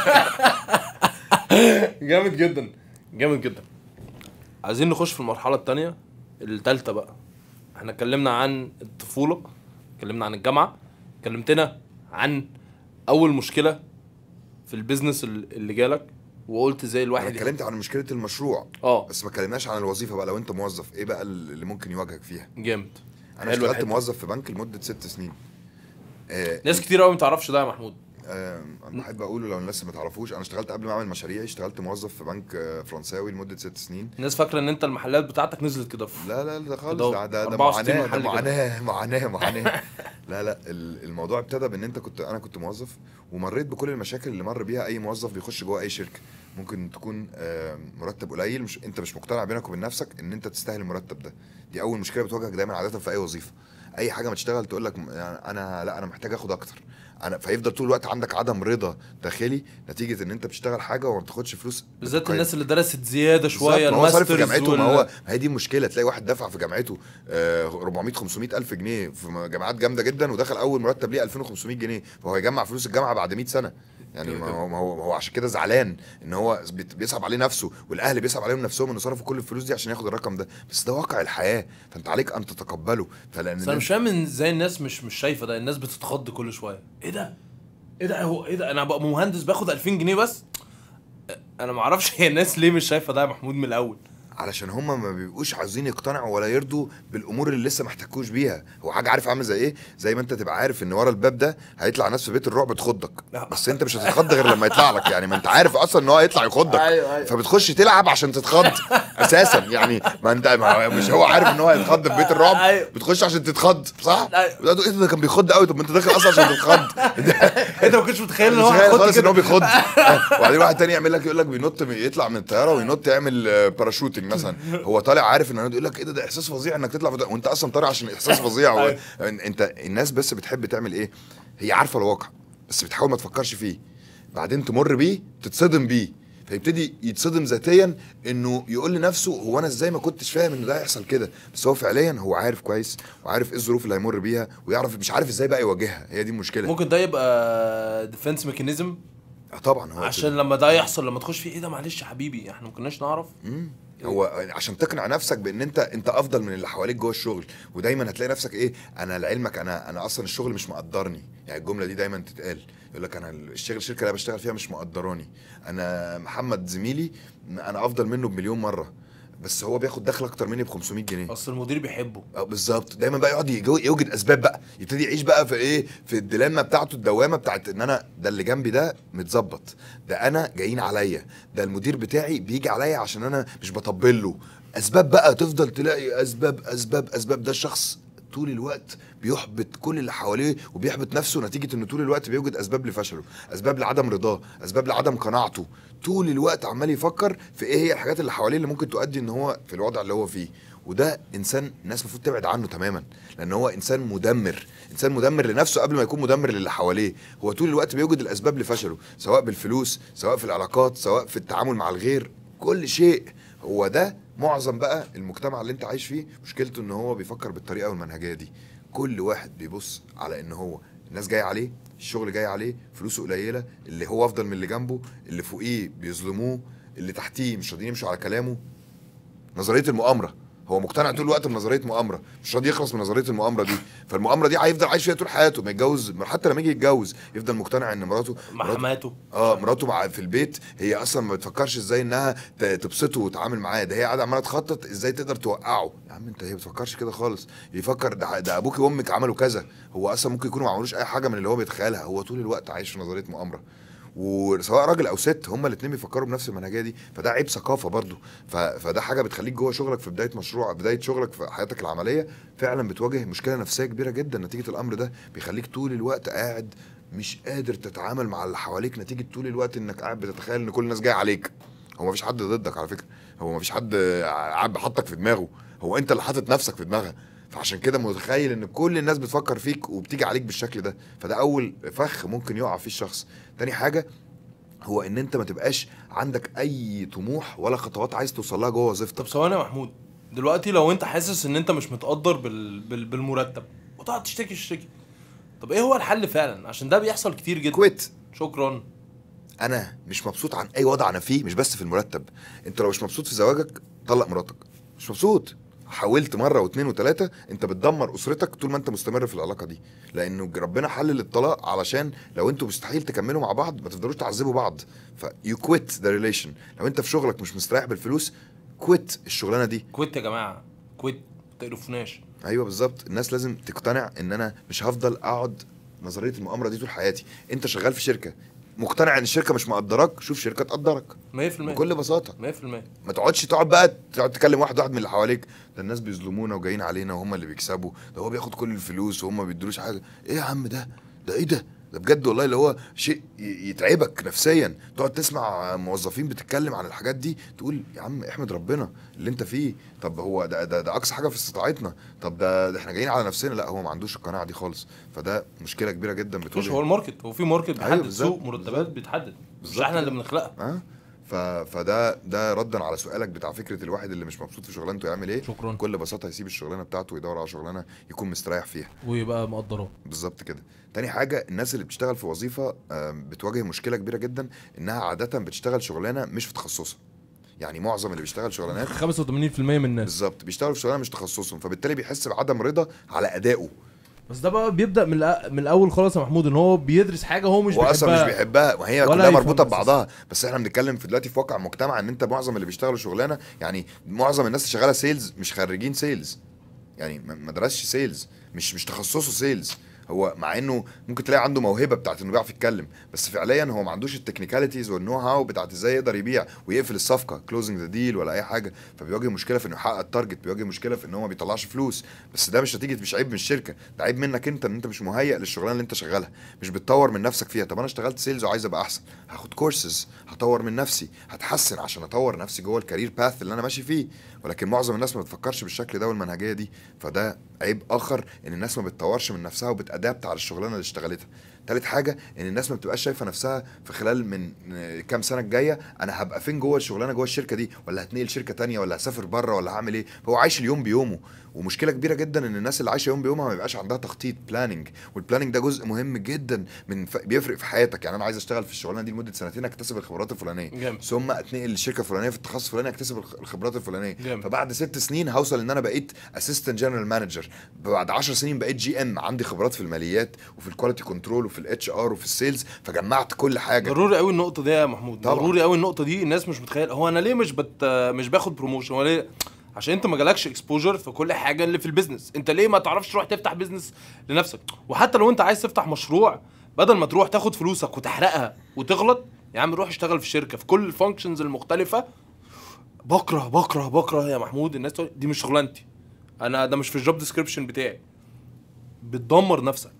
جامد جدا جامد جدا عايزين نخش في المرحله الثانيه الثالثه بقى احنا اتكلمنا عن الطفوله اتكلمنا عن الجامعه كلمتنا عن اول مشكله في البيزنس ال- اللي جالك وقلت ازاي انا الواحد اتكلمت عن مشكله المشروع اه بس ما اتكلمناش عن الوظيفه بقى لو انت موظف ايه بقى اللي ممكن يواجهك فيها جامد انا حلوة اشتغلت الحتة. موظف في بنك لمده ست سنين آه ناس كتير قوي ما تعرفش ده يا محمود آه انا بحب اقوله لو الناس ما تعرفوش انا اشتغلت قبل ما اعمل مشاريعي اشتغلت موظف في بنك آه، فرنساوي لمده ست سنين الناس فاكره ان انت المحلات بتاعتك نزلت كده في لا لا ده خالص ده ده ده, ده 64 معاناه ده محل كده. معاناه معاناه معاناه لا لا ال- الموضوع ابتدى بان انت كنت انا كنت موظف ومريت بكل المشاكل اللي مر بيها اي موظف بيخش جوه اي شركه ممكن تكون آه، مرتب قليل مش انت مش مقتنع بينك وبين نفسك ان انت تستاهل المرتب ده دي اول مشكله بتواجهك دايما عاده في اي وظيفه اي حاجه ما تشتغل تقول لك م- يعني انا لا انا محتاج اخد اكتر انا فيفضل طول الوقت عندك عدم رضا داخلي نتيجه ان انت بتشتغل حاجه وما بتاخدش فلوس بالذات بتقيم. الناس اللي درست زياده شويه بالظبط، ما هو صارف في الماسترز جامعته ما وال- هو ما هي دي المشكله تلاقي واحد دفع في جامعته آه، 400 500 الف جنيه في جامعات جامده جدا ودخل اول مرتب ليه 2500 جنيه فهو هيجمع فلوس الجامعه بعد 100 سنه يعني كده ما كده. هو ما هو ما هو عشان كده زعلان ان هو بيت- بيصعب عليه نفسه والاهل بيصعب عليهم نفسهم انه صرفوا كل الفلوس دي عشان ياخد الرقم ده بس ده واقع الحياه فانت عليك ان تتقبله فلان بس انا مش فاهم إن ازاي الناس مش مش شايفه ده الناس بتتخض كل شويه ايه ده ايه ده هو ايه ده انا بقى مهندس باخد 2000 جنيه بس انا ما اعرفش هي الناس ليه مش شايفه ده يا محمود من الاول علشان هما ما بيبقوش عاوزين يقتنعوا ولا يرضوا بالامور اللي لسه ما احتكوش بيها هو حاجه عارف عامل زي ايه زي ما انت تبقى عارف ان ورا الباب ده هيطلع ناس في بيت الرعب تخضك لا. بس انت مش هتتخض غير لما يطلع لك يعني ما انت عارف اصلا ان هو هيطلع يخضك أيوة، أيوة. فبتخش تلعب عشان تتخض اساسا يعني ما انت ما مش هو عارف ان هو هيتخض في بيت الرعب أيوة. بتخش عشان تتخض صح؟ أيوة. ده ايه ده كان بيخض قوي طب ما انت داخل اصلا عشان تتخض انت ما كنتش متخيل ان هو مش تخيل هياخد خالص ان هو كده بيخض وبعدين واحد تاني يعمل لك يقول لك بينط من- يطلع من الطياره وينط يعمل آه، باراشوتنج مثلا هو طالع عارف ان يقول لك ايه ده ده احساس فظيع انك تطلع في- وانت اصلا طالع عشان احساس فظيع و... أيوة. انت الناس بس بتحب تعمل ايه هي عارفه الواقع بس بتحاول ما تفكرش فيه بعدين تمر بيه تتصدم بيه فيبتدي يتصدم ذاتيا انه يقول لنفسه هو انا ازاي ما كنتش فاهم ان ده هيحصل كده بس هو فعليا هو عارف كويس وعارف ايه الظروف اللي هيمر بيها ويعرف مش عارف ازاي بقى يواجهها هي دي المشكله ممكن ده يبقى ديفنس ميكانيزم آه طبعا هو عشان لما ده يحصل لما تخش فيه ايه ده معلش يا حبيبي احنا ما كناش نعرف مم. هو عشان تقنع نفسك بان انت انت افضل من اللي حواليك جوه الشغل ودايما هتلاقي نفسك ايه انا لعلمك انا انا اصلا الشغل مش مقدرني يعني الجمله دي دايما تتقال يقول لك انا الشغل الشركه اللي أنا بشتغل فيها مش مقدراني انا محمد زميلي انا افضل منه بمليون مره بس هو بياخد دخل اكتر مني ب 500 جنيه اصل المدير بيحبه اه بالظبط دايما بقى يقعد يجو- يوجد اسباب بقى يبتدي يعيش بقى في ايه في الديلاما بتاعته الدوامه بتاعت ان انا ده اللي جنبي ده متظبط ده انا جايين عليا ده المدير بتاعي بيجي عليا عشان انا مش بطبل له اسباب بقى تفضل تلاقي اسباب اسباب اسباب ده الشخص طول الوقت بيحبط كل اللي حواليه وبيحبط نفسه نتيجه انه طول الوقت بيوجد اسباب لفشله اسباب لعدم رضاه اسباب لعدم قناعته طول الوقت عمال يفكر في ايه هي الحاجات اللي حواليه اللي ممكن تؤدي ان هو في الوضع اللي هو فيه وده انسان الناس المفروض تبعد عنه تماما لان هو انسان مدمر انسان مدمر لنفسه قبل ما يكون مدمر للي حواليه هو طول الوقت بيوجد الاسباب لفشله سواء بالفلوس سواء في العلاقات سواء في التعامل مع الغير كل شيء هو ده معظم بقى المجتمع اللي انت عايش فيه مشكلته ان هو بيفكر بالطريقه والمنهجيه دي كل واحد بيبص على ان هو الناس جايه عليه الشغل جاي عليه فلوسه قليله اللي هو افضل من اللي جنبه اللي فوقيه بيظلموه اللي تحتيه مش راضيين يمشوا على كلامه نظريه المؤامره هو مقتنع طول الوقت بنظريه مؤامره مش راضي يخلص من نظريه المؤامره دي فالمؤامره دي هيفضل عايش فيها طول حياته ما يتجوز حتى لما يجي يتجوز يفضل مقتنع ان مراته مع مراته- حماته اه مراته مع في البيت هي اصلا ما بتفكرش ازاي انها ت- تبسطه وتتعامل معاه ده هي قاعده عماله تخطط ازاي تقدر توقعه يا عم انت هي ما بتفكرش كده خالص يفكر ده, ده ابوك وامك عملوا كذا هو اصلا ممكن يكونوا ما عملوش اي حاجه من اللي هو بيتخيلها هو طول الوقت عايش في نظريه مؤامره وسواء راجل او ست هما الاثنين بيفكروا بنفس المنهجيه دي فده عيب ثقافه برضو ف... فده حاجه بتخليك جوه شغلك في بدايه مشروع بدايه شغلك في حياتك العمليه فعلا بتواجه مشكله نفسيه كبيره جدا نتيجه الامر ده بيخليك طول الوقت قاعد مش قادر تتعامل مع اللي حواليك نتيجه طول الوقت انك قاعد بتتخيل ان كل الناس جايه عليك هو مفيش حد ضدك على فكره هو مفيش حد قاعد بحطك في دماغه هو انت اللي حاطط نفسك في دماغها فعشان كده متخيل ان كل الناس بتفكر فيك وبتيجي عليك بالشكل ده فده اول فخ ممكن يقع فيه الشخص تاني حاجه هو ان انت ما تبقاش عندك اي طموح ولا خطوات عايز توصل لها جوه وظيفتك طب ثواني يا محمود دلوقتي لو انت حاسس ان انت مش متقدر بال... بال... بالمرتب وتقعد تشتكي تشتكي طب ايه هو الحل فعلا عشان ده بيحصل كتير جدا كويت شكرا انا مش مبسوط عن اي وضع انا فيه مش بس في المرتب انت لو مش مبسوط في زواجك طلق مراتك مش مبسوط حاولت مره واثنين وثلاثه انت بتدمر اسرتك طول ما انت مستمر في العلاقه دي لانه ربنا حلل الطلاق علشان لو انتوا مستحيل تكملوا مع بعض ما تفضلوش تعذبوا بعض ف you quit the relation لو انت في شغلك مش مستريح بالفلوس كويت الشغلانه دي كويت يا جماعه كويت ما تقرفوناش ايوه بالظبط الناس لازم تقتنع ان انا مش هفضل اقعد نظريه المؤامره دي طول حياتي انت شغال في شركه مقتنع ان الشركه مش مقدراك شوف شركه تقدرك 100% بكل بساطه 100% ما تقعدش تقعد بقى تقعد تكلم واحد واحد من اللي حواليك ده الناس بيظلمونا وجايين علينا وهم اللي بيكسبوا ده هو بياخد كل الفلوس وهم ما بيدروش حاجه ايه يا عم ده ده ايه ده ده بجد والله اللي هو شيء ي- يتعبك نفسيا تقعد تسمع موظفين بتتكلم عن الحاجات دي تقول يا عم احمد ربنا اللي انت فيه طب هو ده ده, ده اقصى حاجه في استطاعتنا طب ده, ده احنا جايين على نفسنا لا هو ما عندوش القناعه دي خالص فده مشكله كبيره جدا مش بتواجه هو الماركت هو في ماركت أيوه بيحدد بالظبط، سوق مرتبات بيتحدد مش بالظبط احنا اللي كده. بنخلقها اه ف... فده ده ردا على سؤالك بتاع فكره الواحد اللي مش مبسوط في شغلانته يعمل ايه شكراً. بكل بساطه يسيب الشغلانه بتاعته ويدور على شغلانه يكون مستريح فيها ويبقى مقدراه بالظبط كده تاني حاجه الناس اللي بتشتغل في وظيفه آم، بتواجه مشكله كبيره جدا انها عاده بتشتغل شغلانه مش في تخصصها يعني معظم اللي بيشتغل شغلانات 85% من الناس بالظبط بيشتغلوا في شغلانه مش تخصصهم فبالتالي بيحس بعدم رضا على ادائه بس ده بقى بيبدا من الأ- من الاول خالص يا محمود ان هو بيدرس حاجه هو مش هو اصلا بيحبها مش بيحبها وهي ولا كلها يفهم مربوطه أساساً. ببعضها بس احنا بنتكلم في دلوقتي في واقع مجتمع ان انت معظم اللي بيشتغلوا شغلانه يعني معظم الناس اللي شغاله سيلز مش خريجين سيلز يعني ما ما درسش سيلز مش مش تخصصه سيلز هو مع انه ممكن تلاقي عنده موهبه بتاعت انه بيعرف يتكلم بس فعليا هو ما عندوش التكنيكاليتيز والنو هاو بتاعت ازاي يقدر يبيع ويقفل الصفقه كلوزنج ذا ديل ولا اي حاجه فبيواجه مشكله في انه يحقق التارجت بيواجه مشكله في ان هو ما بيطلعش فلوس بس ده مش نتيجه مش عيب من الشركه ده عيب منك انت ان انت مش مهيئ للشغلانه اللي انت شغالها مش بتطور من نفسك فيها طب انا اشتغلت سيلز وعايز ابقى احسن هاخد كورسز هطور من نفسي هتحسن عشان اطور نفسي جوه الكارير باث اللي انا ماشي فيه ولكن معظم الناس ما بتفكرش بالشكل ده والمنهجيه دي فده عيب اخر ان الناس ما بتطورش من نفسها وبتادابت على الشغلانه اللي اشتغلتها تالت حاجه ان الناس ما بتبقاش شايفه نفسها في خلال من آه، كام سنه الجايه انا هبقى فين جوه الشغلانه جوه الشركه دي ولا هتنقل شركه تانية ولا هسافر بره ولا هعمل ايه هو عايش اليوم بيومه ومشكله كبيره جدا ان الناس اللي عايشه يوم بيومها ما بيبقاش عندها تخطيط بلاننج والبلاننج ده جزء مهم جدا من ف... بيفرق في حياتك يعني انا عايز اشتغل في الشغلانه دي لمده سنتين اكتسب الخبرات الفلانيه جامد. ثم اتنقل للشركه الفلانيه في التخصص الفلاني اكتسب الخ- الخبرات الفلانيه جامد. فبعد ست سنين هوصل ان انا بقيت اسيستنت جنرال مانجر بعد 10 سنين بقيت جي ام عندي خبرات في الماليات وفي الكواليتي كنترول وفي الاتش ار وفي السيلز فجمعت كل حاجه ضروري قوي النقطه دي يا محمود طبعا. ضروري قوي النقطه دي الناس مش متخيل هو انا ليه مش بت مش باخد بروموشن هو ليه عشان انت ما جالكش اكسبوجر في كل حاجه اللي في البيزنس انت ليه ما تعرفش تروح تفتح بيزنس لنفسك وحتى لو انت عايز تفتح مشروع بدل ما تروح تاخد فلوسك وتحرقها وتغلط يا عم روح اشتغل في شركه في كل الفانكشنز المختلفه بكره بكره بكره يا محمود الناس تقول دي مش شغلانتي انا ده مش في الجوب ديسكريبشن بتاعي بتدمر نفسك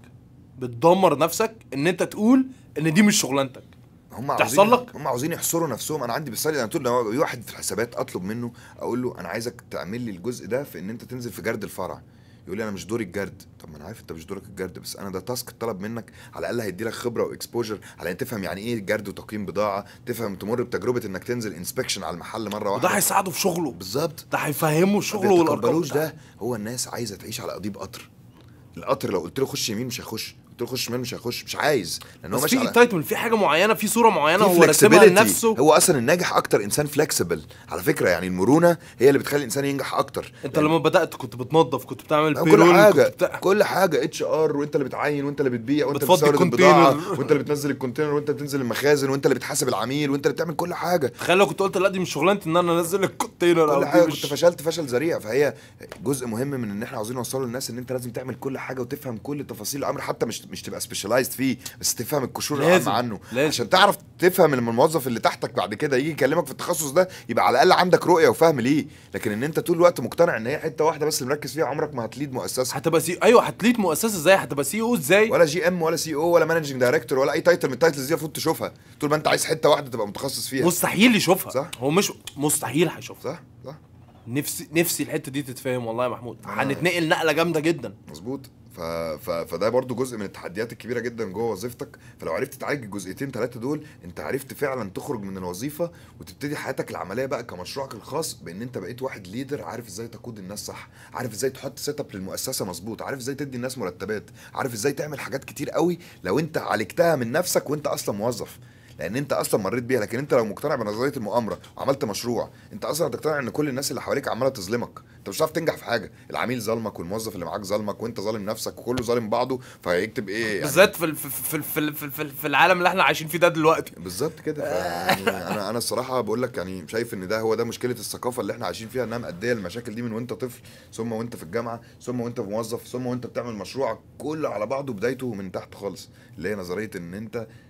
بتدمر نفسك ان انت تقول ان دي مش شغلانتك هم تحصل عاوزين لك؟ هم عاوزين يحصروا نفسهم انا عندي مثال انا طول لما في واحد في الحسابات اطلب منه اقول له انا عايزك تعمل لي الجزء ده في ان انت تنزل في جرد الفرع يقول لي انا مش دوري الجرد طب ما انا عارف انت مش دورك الجرد بس انا ده تاسك اتطلب منك على الاقل هيدي لك خبره واكسبوجر على ان تفهم يعني ايه جرد وتقييم بضاعه تفهم تمر بتجربه انك تنزل انسبكشن على المحل مره واحده وده هيساعده في شغله بالظبط ده هيفهمه شغله ما والارقام بيتقبلوش بتاعته. ده هو الناس عايزه تعيش على قضيب قطر القطر لو قلت له خش يمين مش هيخش قلت له خش شمال مش هيخش مش عايز لان هو بس ماشي في على انتايتمنت في حاجه معينه في صوره معينه في هو راسمها flexibility. لنفسه هو اصلا الناجح اكتر انسان فلكسبل على فكره يعني المرونه هي اللي بتخلي الانسان ينجح اكتر انت لما بدات كنت بتنظف كنت بتعمل لا، payroll، كل حاجه كنت بتاع... كل حاجه اتش ار وانت اللي بتعين وانت اللي بتبيع وانت اللي بتفضي بتستورد الكونتينر. البضاعه وانت اللي بتنزل الكونتينر وانت بتنزل المخازن وانت اللي بتحاسب العميل وانت اللي بتعمل كل حاجه تخيل لو كنت قلت لا دي مش شغلانتي ان انا انزل الكونتينر او كل دي حاجه مش كنت فشلت فشل ذريع فهي جزء مهم من ان احنا عاوزين نوصله للناس ان انت لازم تعمل كل حاجه وتفهم كل تفاصيل الامر حتى مش مش تبقى سبيشاليزد فيه بس تفهم القشور لازم، العامه عنه لازم. عشان تعرف تفهم لما الموظف اللي تحتك بعد كده يجي يكلمك في التخصص ده يبقى على الاقل عندك رؤيه وفهم ليه لكن ان انت طول الوقت مقتنع ان هي حته واحده بس اللي مركز فيها عمرك ما هتليد مؤسسه هتبقى سي ايوه هتليد مؤسسه ازاي هتبقى سي او ازاي ولا جي ام ولا سي او ولا مانجنج دايركتور ولا اي تايتل من التايتلز دي المفروض تشوفها طول ما انت عايز حته واحده تبقى متخصص فيها مستحيل يشوفها صح. هو مش مستحيل هيشوفها صح صح نفسي نفسي الحته دي تتفهم والله يا محمود آه. هنتنقل نقله جامده جدا مظبوط ف... ف... فده برضو جزء من التحديات الكبيره جدا جوه وظيفتك فلو عرفت تعالج الجزئيتين ثلاثه دول انت عرفت فعلا تخرج من الوظيفه وتبتدي حياتك العمليه بقى كمشروعك الخاص بان انت بقيت واحد ليدر عارف ازاي تقود الناس صح عارف ازاي تحط سيت اب للمؤسسه مظبوط عارف ازاي تدي الناس مرتبات عارف ازاي تعمل حاجات كتير قوي لو انت عالجتها من نفسك وانت اصلا موظف لان انت اصلا مريت بيها لكن انت لو مقتنع بنظريه المؤامره وعملت مشروع انت اصلا هتقتنع ان كل الناس اللي حواليك عماله تظلمك انت مش هتعرف تنجح في حاجه العميل ظلمك والموظف اللي معاك ظلمك وانت ظالم نفسك وكله ظالم بعضه فهيكتب ايه يعني بالذات في ال- في في في في, في, في العالم اللي احنا عايشين فيه ده دلوقتي بالظبط كده ف- يعني انا انا الصراحه بقول لك يعني شايف ان ده هو ده مشكله الثقافه اللي احنا عايشين فيها انها مأديه المشاكل دي من وانت طفل ثم وانت في الجامعه ثم وانت موظف ثم وانت بتعمل مشروع كله على بعضه بدايته من تحت خالص اللي هي نظريه ان انت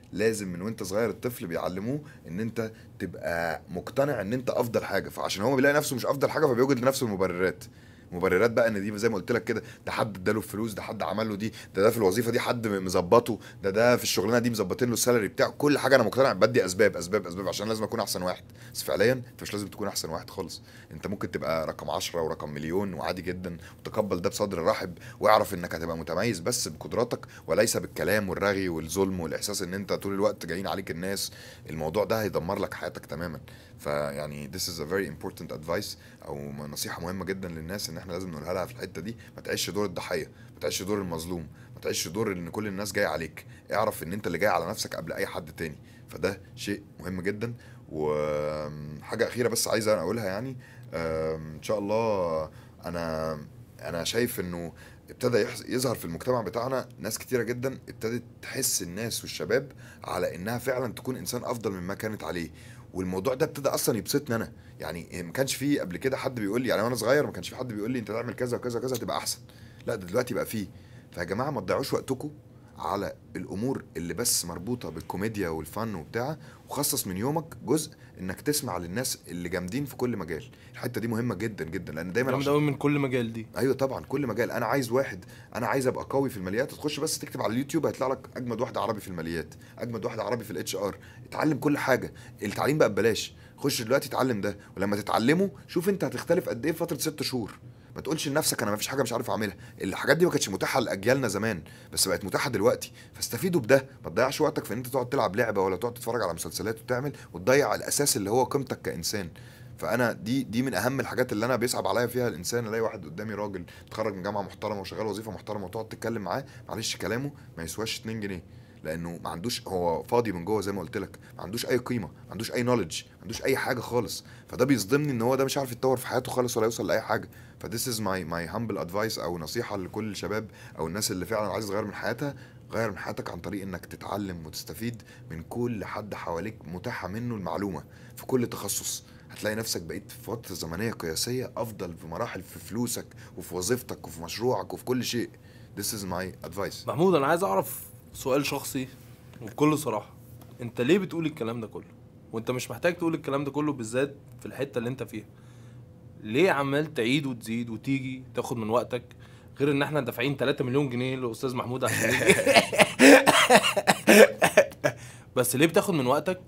لازم من وانت صغير الطفل بيعلموه ان انت تبقى مقتنع ان انت افضل حاجه فعشان هو بيلاقي نفسه مش افضل حاجه فبيوجد لنفسه المبررات مبررات بقى ان دي زي ما قلت لك كده ده حد اداله فلوس ده حد عمل له دي ده ده في الوظيفه دي حد مظبطه ده ده في الشغلانه دي مظبطين له السالري بتاعه كل حاجه انا مقتنع بدي اسباب اسباب اسباب عشان لازم اكون احسن واحد بس فعليا انت مش لازم تكون احسن واحد خالص انت ممكن تبقى رقم 10 ورقم مليون وعادي جدا وتقبل ده بصدر رحب واعرف انك هتبقى متميز بس بقدراتك وليس بالكلام والرغي والظلم والاحساس ان انت طول الوقت جايين عليك الناس الموضوع ده هيدمر لك حياتك تماما فيعني this is a very important advice او نصيحه مهمه جدا للناس ان احنا لازم نقولها لها في الحته دي ما تعيش دور الضحيه ما تعيش دور المظلوم ما تعيش دور ان كل الناس جايه عليك اعرف ان انت اللي جاي على نفسك قبل اي حد تاني فده شيء مهم جدا وحاجه اخيره بس عايز انا اقولها يعني أم، ان شاء الله انا انا شايف انه ابتدى يحز- يظهر في المجتمع بتاعنا ناس كتيره جدا ابتدت تحس الناس والشباب على انها فعلا تكون انسان افضل مما كانت عليه والموضوع ده ابتدى اصلا يبسطني انا يعني ما كانش فيه قبل كده حد بيقول لي يعني وانا صغير ما كانش في حد بيقول لي انت تعمل كذا وكذا وكذا تبقى احسن لا ده دلوقتي بقى فيه فيا جماعه ما تضيعوش وقتكم على الامور اللي بس مربوطه بالكوميديا والفن وبتاع وخصص من يومك جزء انك تسمع للناس اللي جامدين في كل مجال الحته دي مهمه جدا جدا لان دايما جامد عشان- قوي من كل مجال دي ايوه طبعا كل مجال انا عايز واحد انا عايز ابقى قوي في الماليات تخش بس تكتب على اليوتيوب هيطلع لك اجمد واحد عربي في الماليات اجمد واحد عربي في الاتش ار اتعلم كل حاجه التعليم بقى ببلاش خش دلوقتي اتعلم ده ولما تتعلمه شوف انت هتختلف قد ايه في فتره ست شهور ما تقولش لنفسك انا ما فيش حاجه مش عارف اعملها الحاجات دي ما كانتش متاحه لاجيالنا زمان بس بقت متاحه دلوقتي فاستفيدوا بده ما تضيعش وقتك في ان انت تقعد تلعب لعبه ولا تقعد تتفرج على مسلسلات وتعمل وتضيع الاساس اللي هو قيمتك كانسان فانا دي دي من اهم الحاجات اللي انا بيصعب عليا فيها الانسان الاقي واحد قدامي راجل اتخرج من جامعه محترمه وشغال وظيفه محترمه وتقعد تتكلم معاه معلش كلامه ما يسواش 2 جنيه لانه ما عندوش هو فاضي من جوه زي ما قلت لك ما عندوش اي قيمه ما عندوش اي نوليدج ما عندوش اي حاجه خالص فده بيصدمني ان هو ده مش عارف يتطور في حياته خالص ولا يوصل لاي حاجه فديس از ماي ماي هامبل ادفايس او نصيحه لكل الشباب او الناس اللي فعلا عايز تغير من حياتها غير من حياتك عن طريق انك تتعلم وتستفيد من كل حد حواليك متاحه منه المعلومه في كل تخصص هتلاقي نفسك بقيت في فتره زمنيه قياسيه افضل في مراحل في فلوسك وفي وظيفتك وفي مشروعك وفي كل شيء This is my advice محمود انا عايز اعرف سؤال شخصي وبكل صراحه انت ليه بتقول الكلام ده كله وانت مش محتاج تقول الكلام ده كله بالذات في الحته اللي انت فيها ليه عمال تعيد وتزيد وتيجي تاخد من وقتك غير ان احنا دافعين 3 مليون جنيه لاستاذ محمود عشان يجي بس ليه بتاخد من وقتك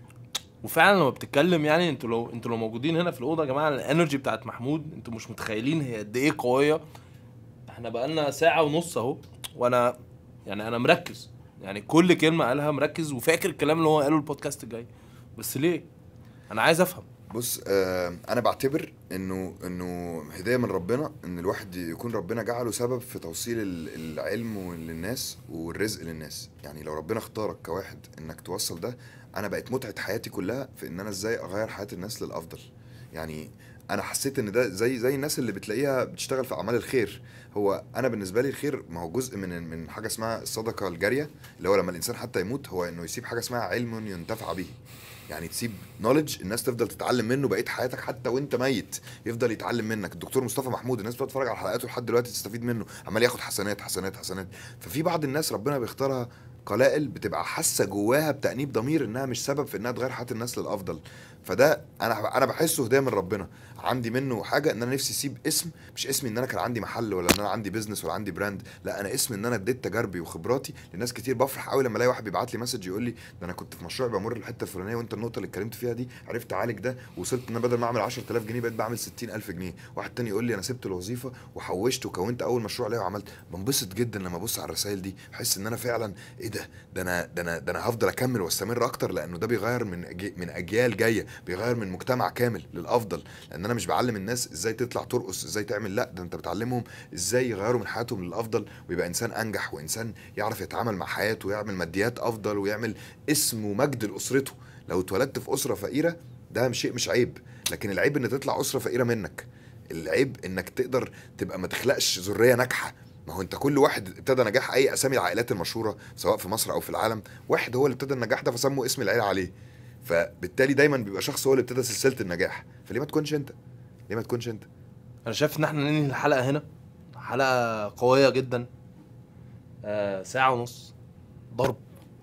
وفعلا لما بتتكلم يعني انتوا لو انتوا لو موجودين هنا في الاوضه يا جماعه الانرجي بتاعت محمود انتوا مش متخيلين هي قد ايه قويه احنا بقالنا ساعه ونص اهو وانا يعني انا مركز يعني كل كلمه قالها مركز وفاكر الكلام اللي هو قاله البودكاست الجاي بس ليه انا عايز افهم بص آه انا بعتبر انه انه هدايه من ربنا ان الواحد يكون ربنا جعله سبب في توصيل ال- العلم للناس والرزق للناس يعني لو ربنا اختارك كواحد انك توصل ده انا بقت متعه حياتي كلها في ان انا ازاي اغير حياه الناس للافضل يعني انا حسيت ان ده زي زي الناس اللي بتلاقيها بتشتغل في اعمال الخير هو انا بالنسبه لي الخير ما هو جزء من من حاجه اسمها الصدقه الجاريه اللي هو لما الانسان حتى يموت هو انه يسيب حاجه اسمها علم ينتفع به يعني تسيب نولج الناس تفضل تتعلم منه بقيه حياتك حتى وانت ميت يفضل يتعلم منك الدكتور مصطفى محمود الناس بتقعد تتفرج على حلقاته لحد دلوقتي تستفيد منه عمال ياخد حسنات حسنات حسنات ففي بعض الناس ربنا بيختارها قلائل بتبقى حاسه جواها بتانيب ضمير انها مش سبب في انها تغير حياه الناس للافضل فده انا انا بحسه هدايه من ربنا عندي منه حاجه ان انا نفسي اسيب اسم مش اسمي ان انا كان عندي محل ولا ان انا عندي بيزنس ولا عندي براند لا انا اسمي ان انا اديت تجاربي وخبراتي لناس كتير بفرح قوي لما الاقي واحد بيبعت لي مسج يقول لي ده انا كنت في مشروع بمر الحته الفلانيه وانت النقطه اللي اتكلمت فيها دي عرفت اعالج ده وصلت ان انا بدل ما اعمل 10000 جنيه بقيت بعمل 60000 جنيه واحد تاني يقول لي انا سبت الوظيفه وحوشت وكونت اول مشروع ليا وعملت بنبسط جدا لما ابص على الرسائل دي بحس ان انا فعلا ايه ده ده انا ده انا ده انا هفضل اكمل واستمر اكتر لانه ده بيغير من أجي من اجيال جايه بيغير من مجتمع كامل للافضل لان انا مش بعلم الناس ازاي تطلع ترقص ازاي تعمل لا ده انت بتعلمهم ازاي يغيروا من حياتهم للافضل ويبقى انسان انجح وانسان يعرف يتعامل مع حياته ويعمل ماديات افضل ويعمل اسم ومجد لاسرته لو اتولدت في اسره فقيره ده مش شيء مش عيب لكن العيب ان تطلع اسره فقيره منك العيب انك تقدر تبقى ما تخلقش ذريه ناجحه ما هو انت كل واحد ابتدى نجاح اي اسامي العائلات المشهوره سواء في مصر او في العالم واحد هو اللي ابتدى النجاح ده فسموا اسم العيله عليه فبالتالي دايما بيبقى شخص هو اللي ابتدى سلسله النجاح فليه ما تكونش انت ليه ما تكونش انت انا شايف ان احنا ننهي الحلقه هنا حلقه قويه جدا آه ساعه ونص ضرب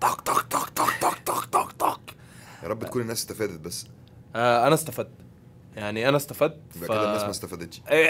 طق طق طق طق طق طق طق طق يا رب تكون الناس استفادت بس آه انا استفدت يعني انا استفدت يبقى ف... كده الناس ما استفادتش إيه.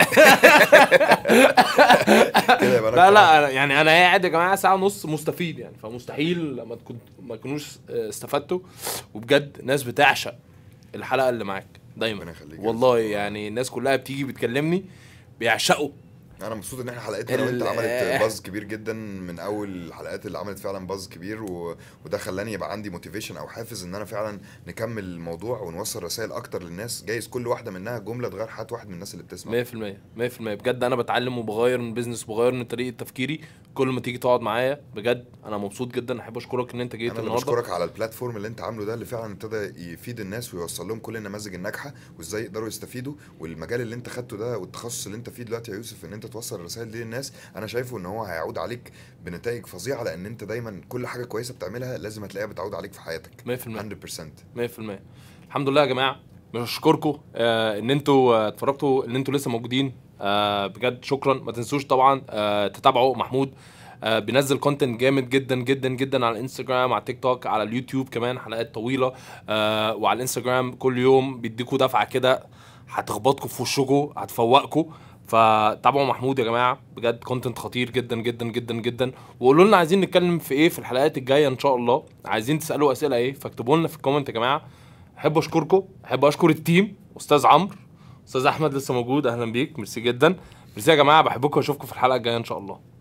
كده يبقى أنا لا كمان- لا أنا- يعني انا قاعد يا جماعه ساعه ونص مستفيد يعني فمستحيل ما تكون ما تكونوش آه، استفدتوا وبجد ناس بتعشق الحلقه اللي معاك دايما ربنا يخليك يا والله يوسف. يعني الناس كلها بتيجي بتكلمني بيعشقوا انا مبسوط ان احنا حلقتنا انا وانت ال- عملت باز كبير جدا من اول الحلقات اللي عملت فعلا باز كبير و... وده خلاني يبقى عندي موتيفيشن او حافز ان انا فعلا نكمل الموضوع ونوصل رسائل اكتر للناس جايز كل واحده منها جمله تغير حياه واحد من الناس اللي بتسمع 100% 100% بجد انا بتعلم وبغير من بيزنس وبغير من طريقه تفكيري كل ما تيجي تقعد معايا بجد انا مبسوط جدا احب اشكرك ان انت جيت انا اللي النهارده بشكرك على البلاتفورم اللي انت عامله ده اللي فعلا ابتدى يفيد الناس ويوصل لهم كل النماذج الناجحه وازاي يقدروا يستفيدوا والمجال اللي انت خدته ده والتخصص اللي انت فيه دلوقتي يا يوسف ان انت توصل الرسائل دي للناس انا شايفه ان هو هيعود عليك بنتائج فظيعه لان انت دايما كل حاجه كويسه بتعملها لازم هتلاقيها بتعود عليك في حياتك 100% 100% 100% الحمد لله يا جماعه بشكركم آه ان انتوا آه، اتفرجتوا ان انتوا لسه موجودين آه بجد شكرا ما تنسوش طبعا آه تتابعوا محمود آه بينزل كونتنت جامد جدا جدا جدا على الانستجرام على التيك توك على اليوتيوب كمان حلقات طويله آه وعلى الانستجرام كل يوم بيديكوا دفعه كده هتخبطكم في وشكم هتفوقكم فتابعوا محمود يا جماعه بجد كونتنت خطير جدا جدا جدا جدا وقولوا لنا عايزين نتكلم في ايه في الحلقات الجايه ان شاء الله عايزين تسالوا اسئله ايه فاكتبوا لنا في الكومنت يا جماعه احب اشكركم احب اشكر التيم استاذ عمرو استاذ احمد لسه موجود اهلا بيك ميرسي جدا ميرسي يا جماعه بحبكم واشوفكم في الحلقه الجايه ان شاء الله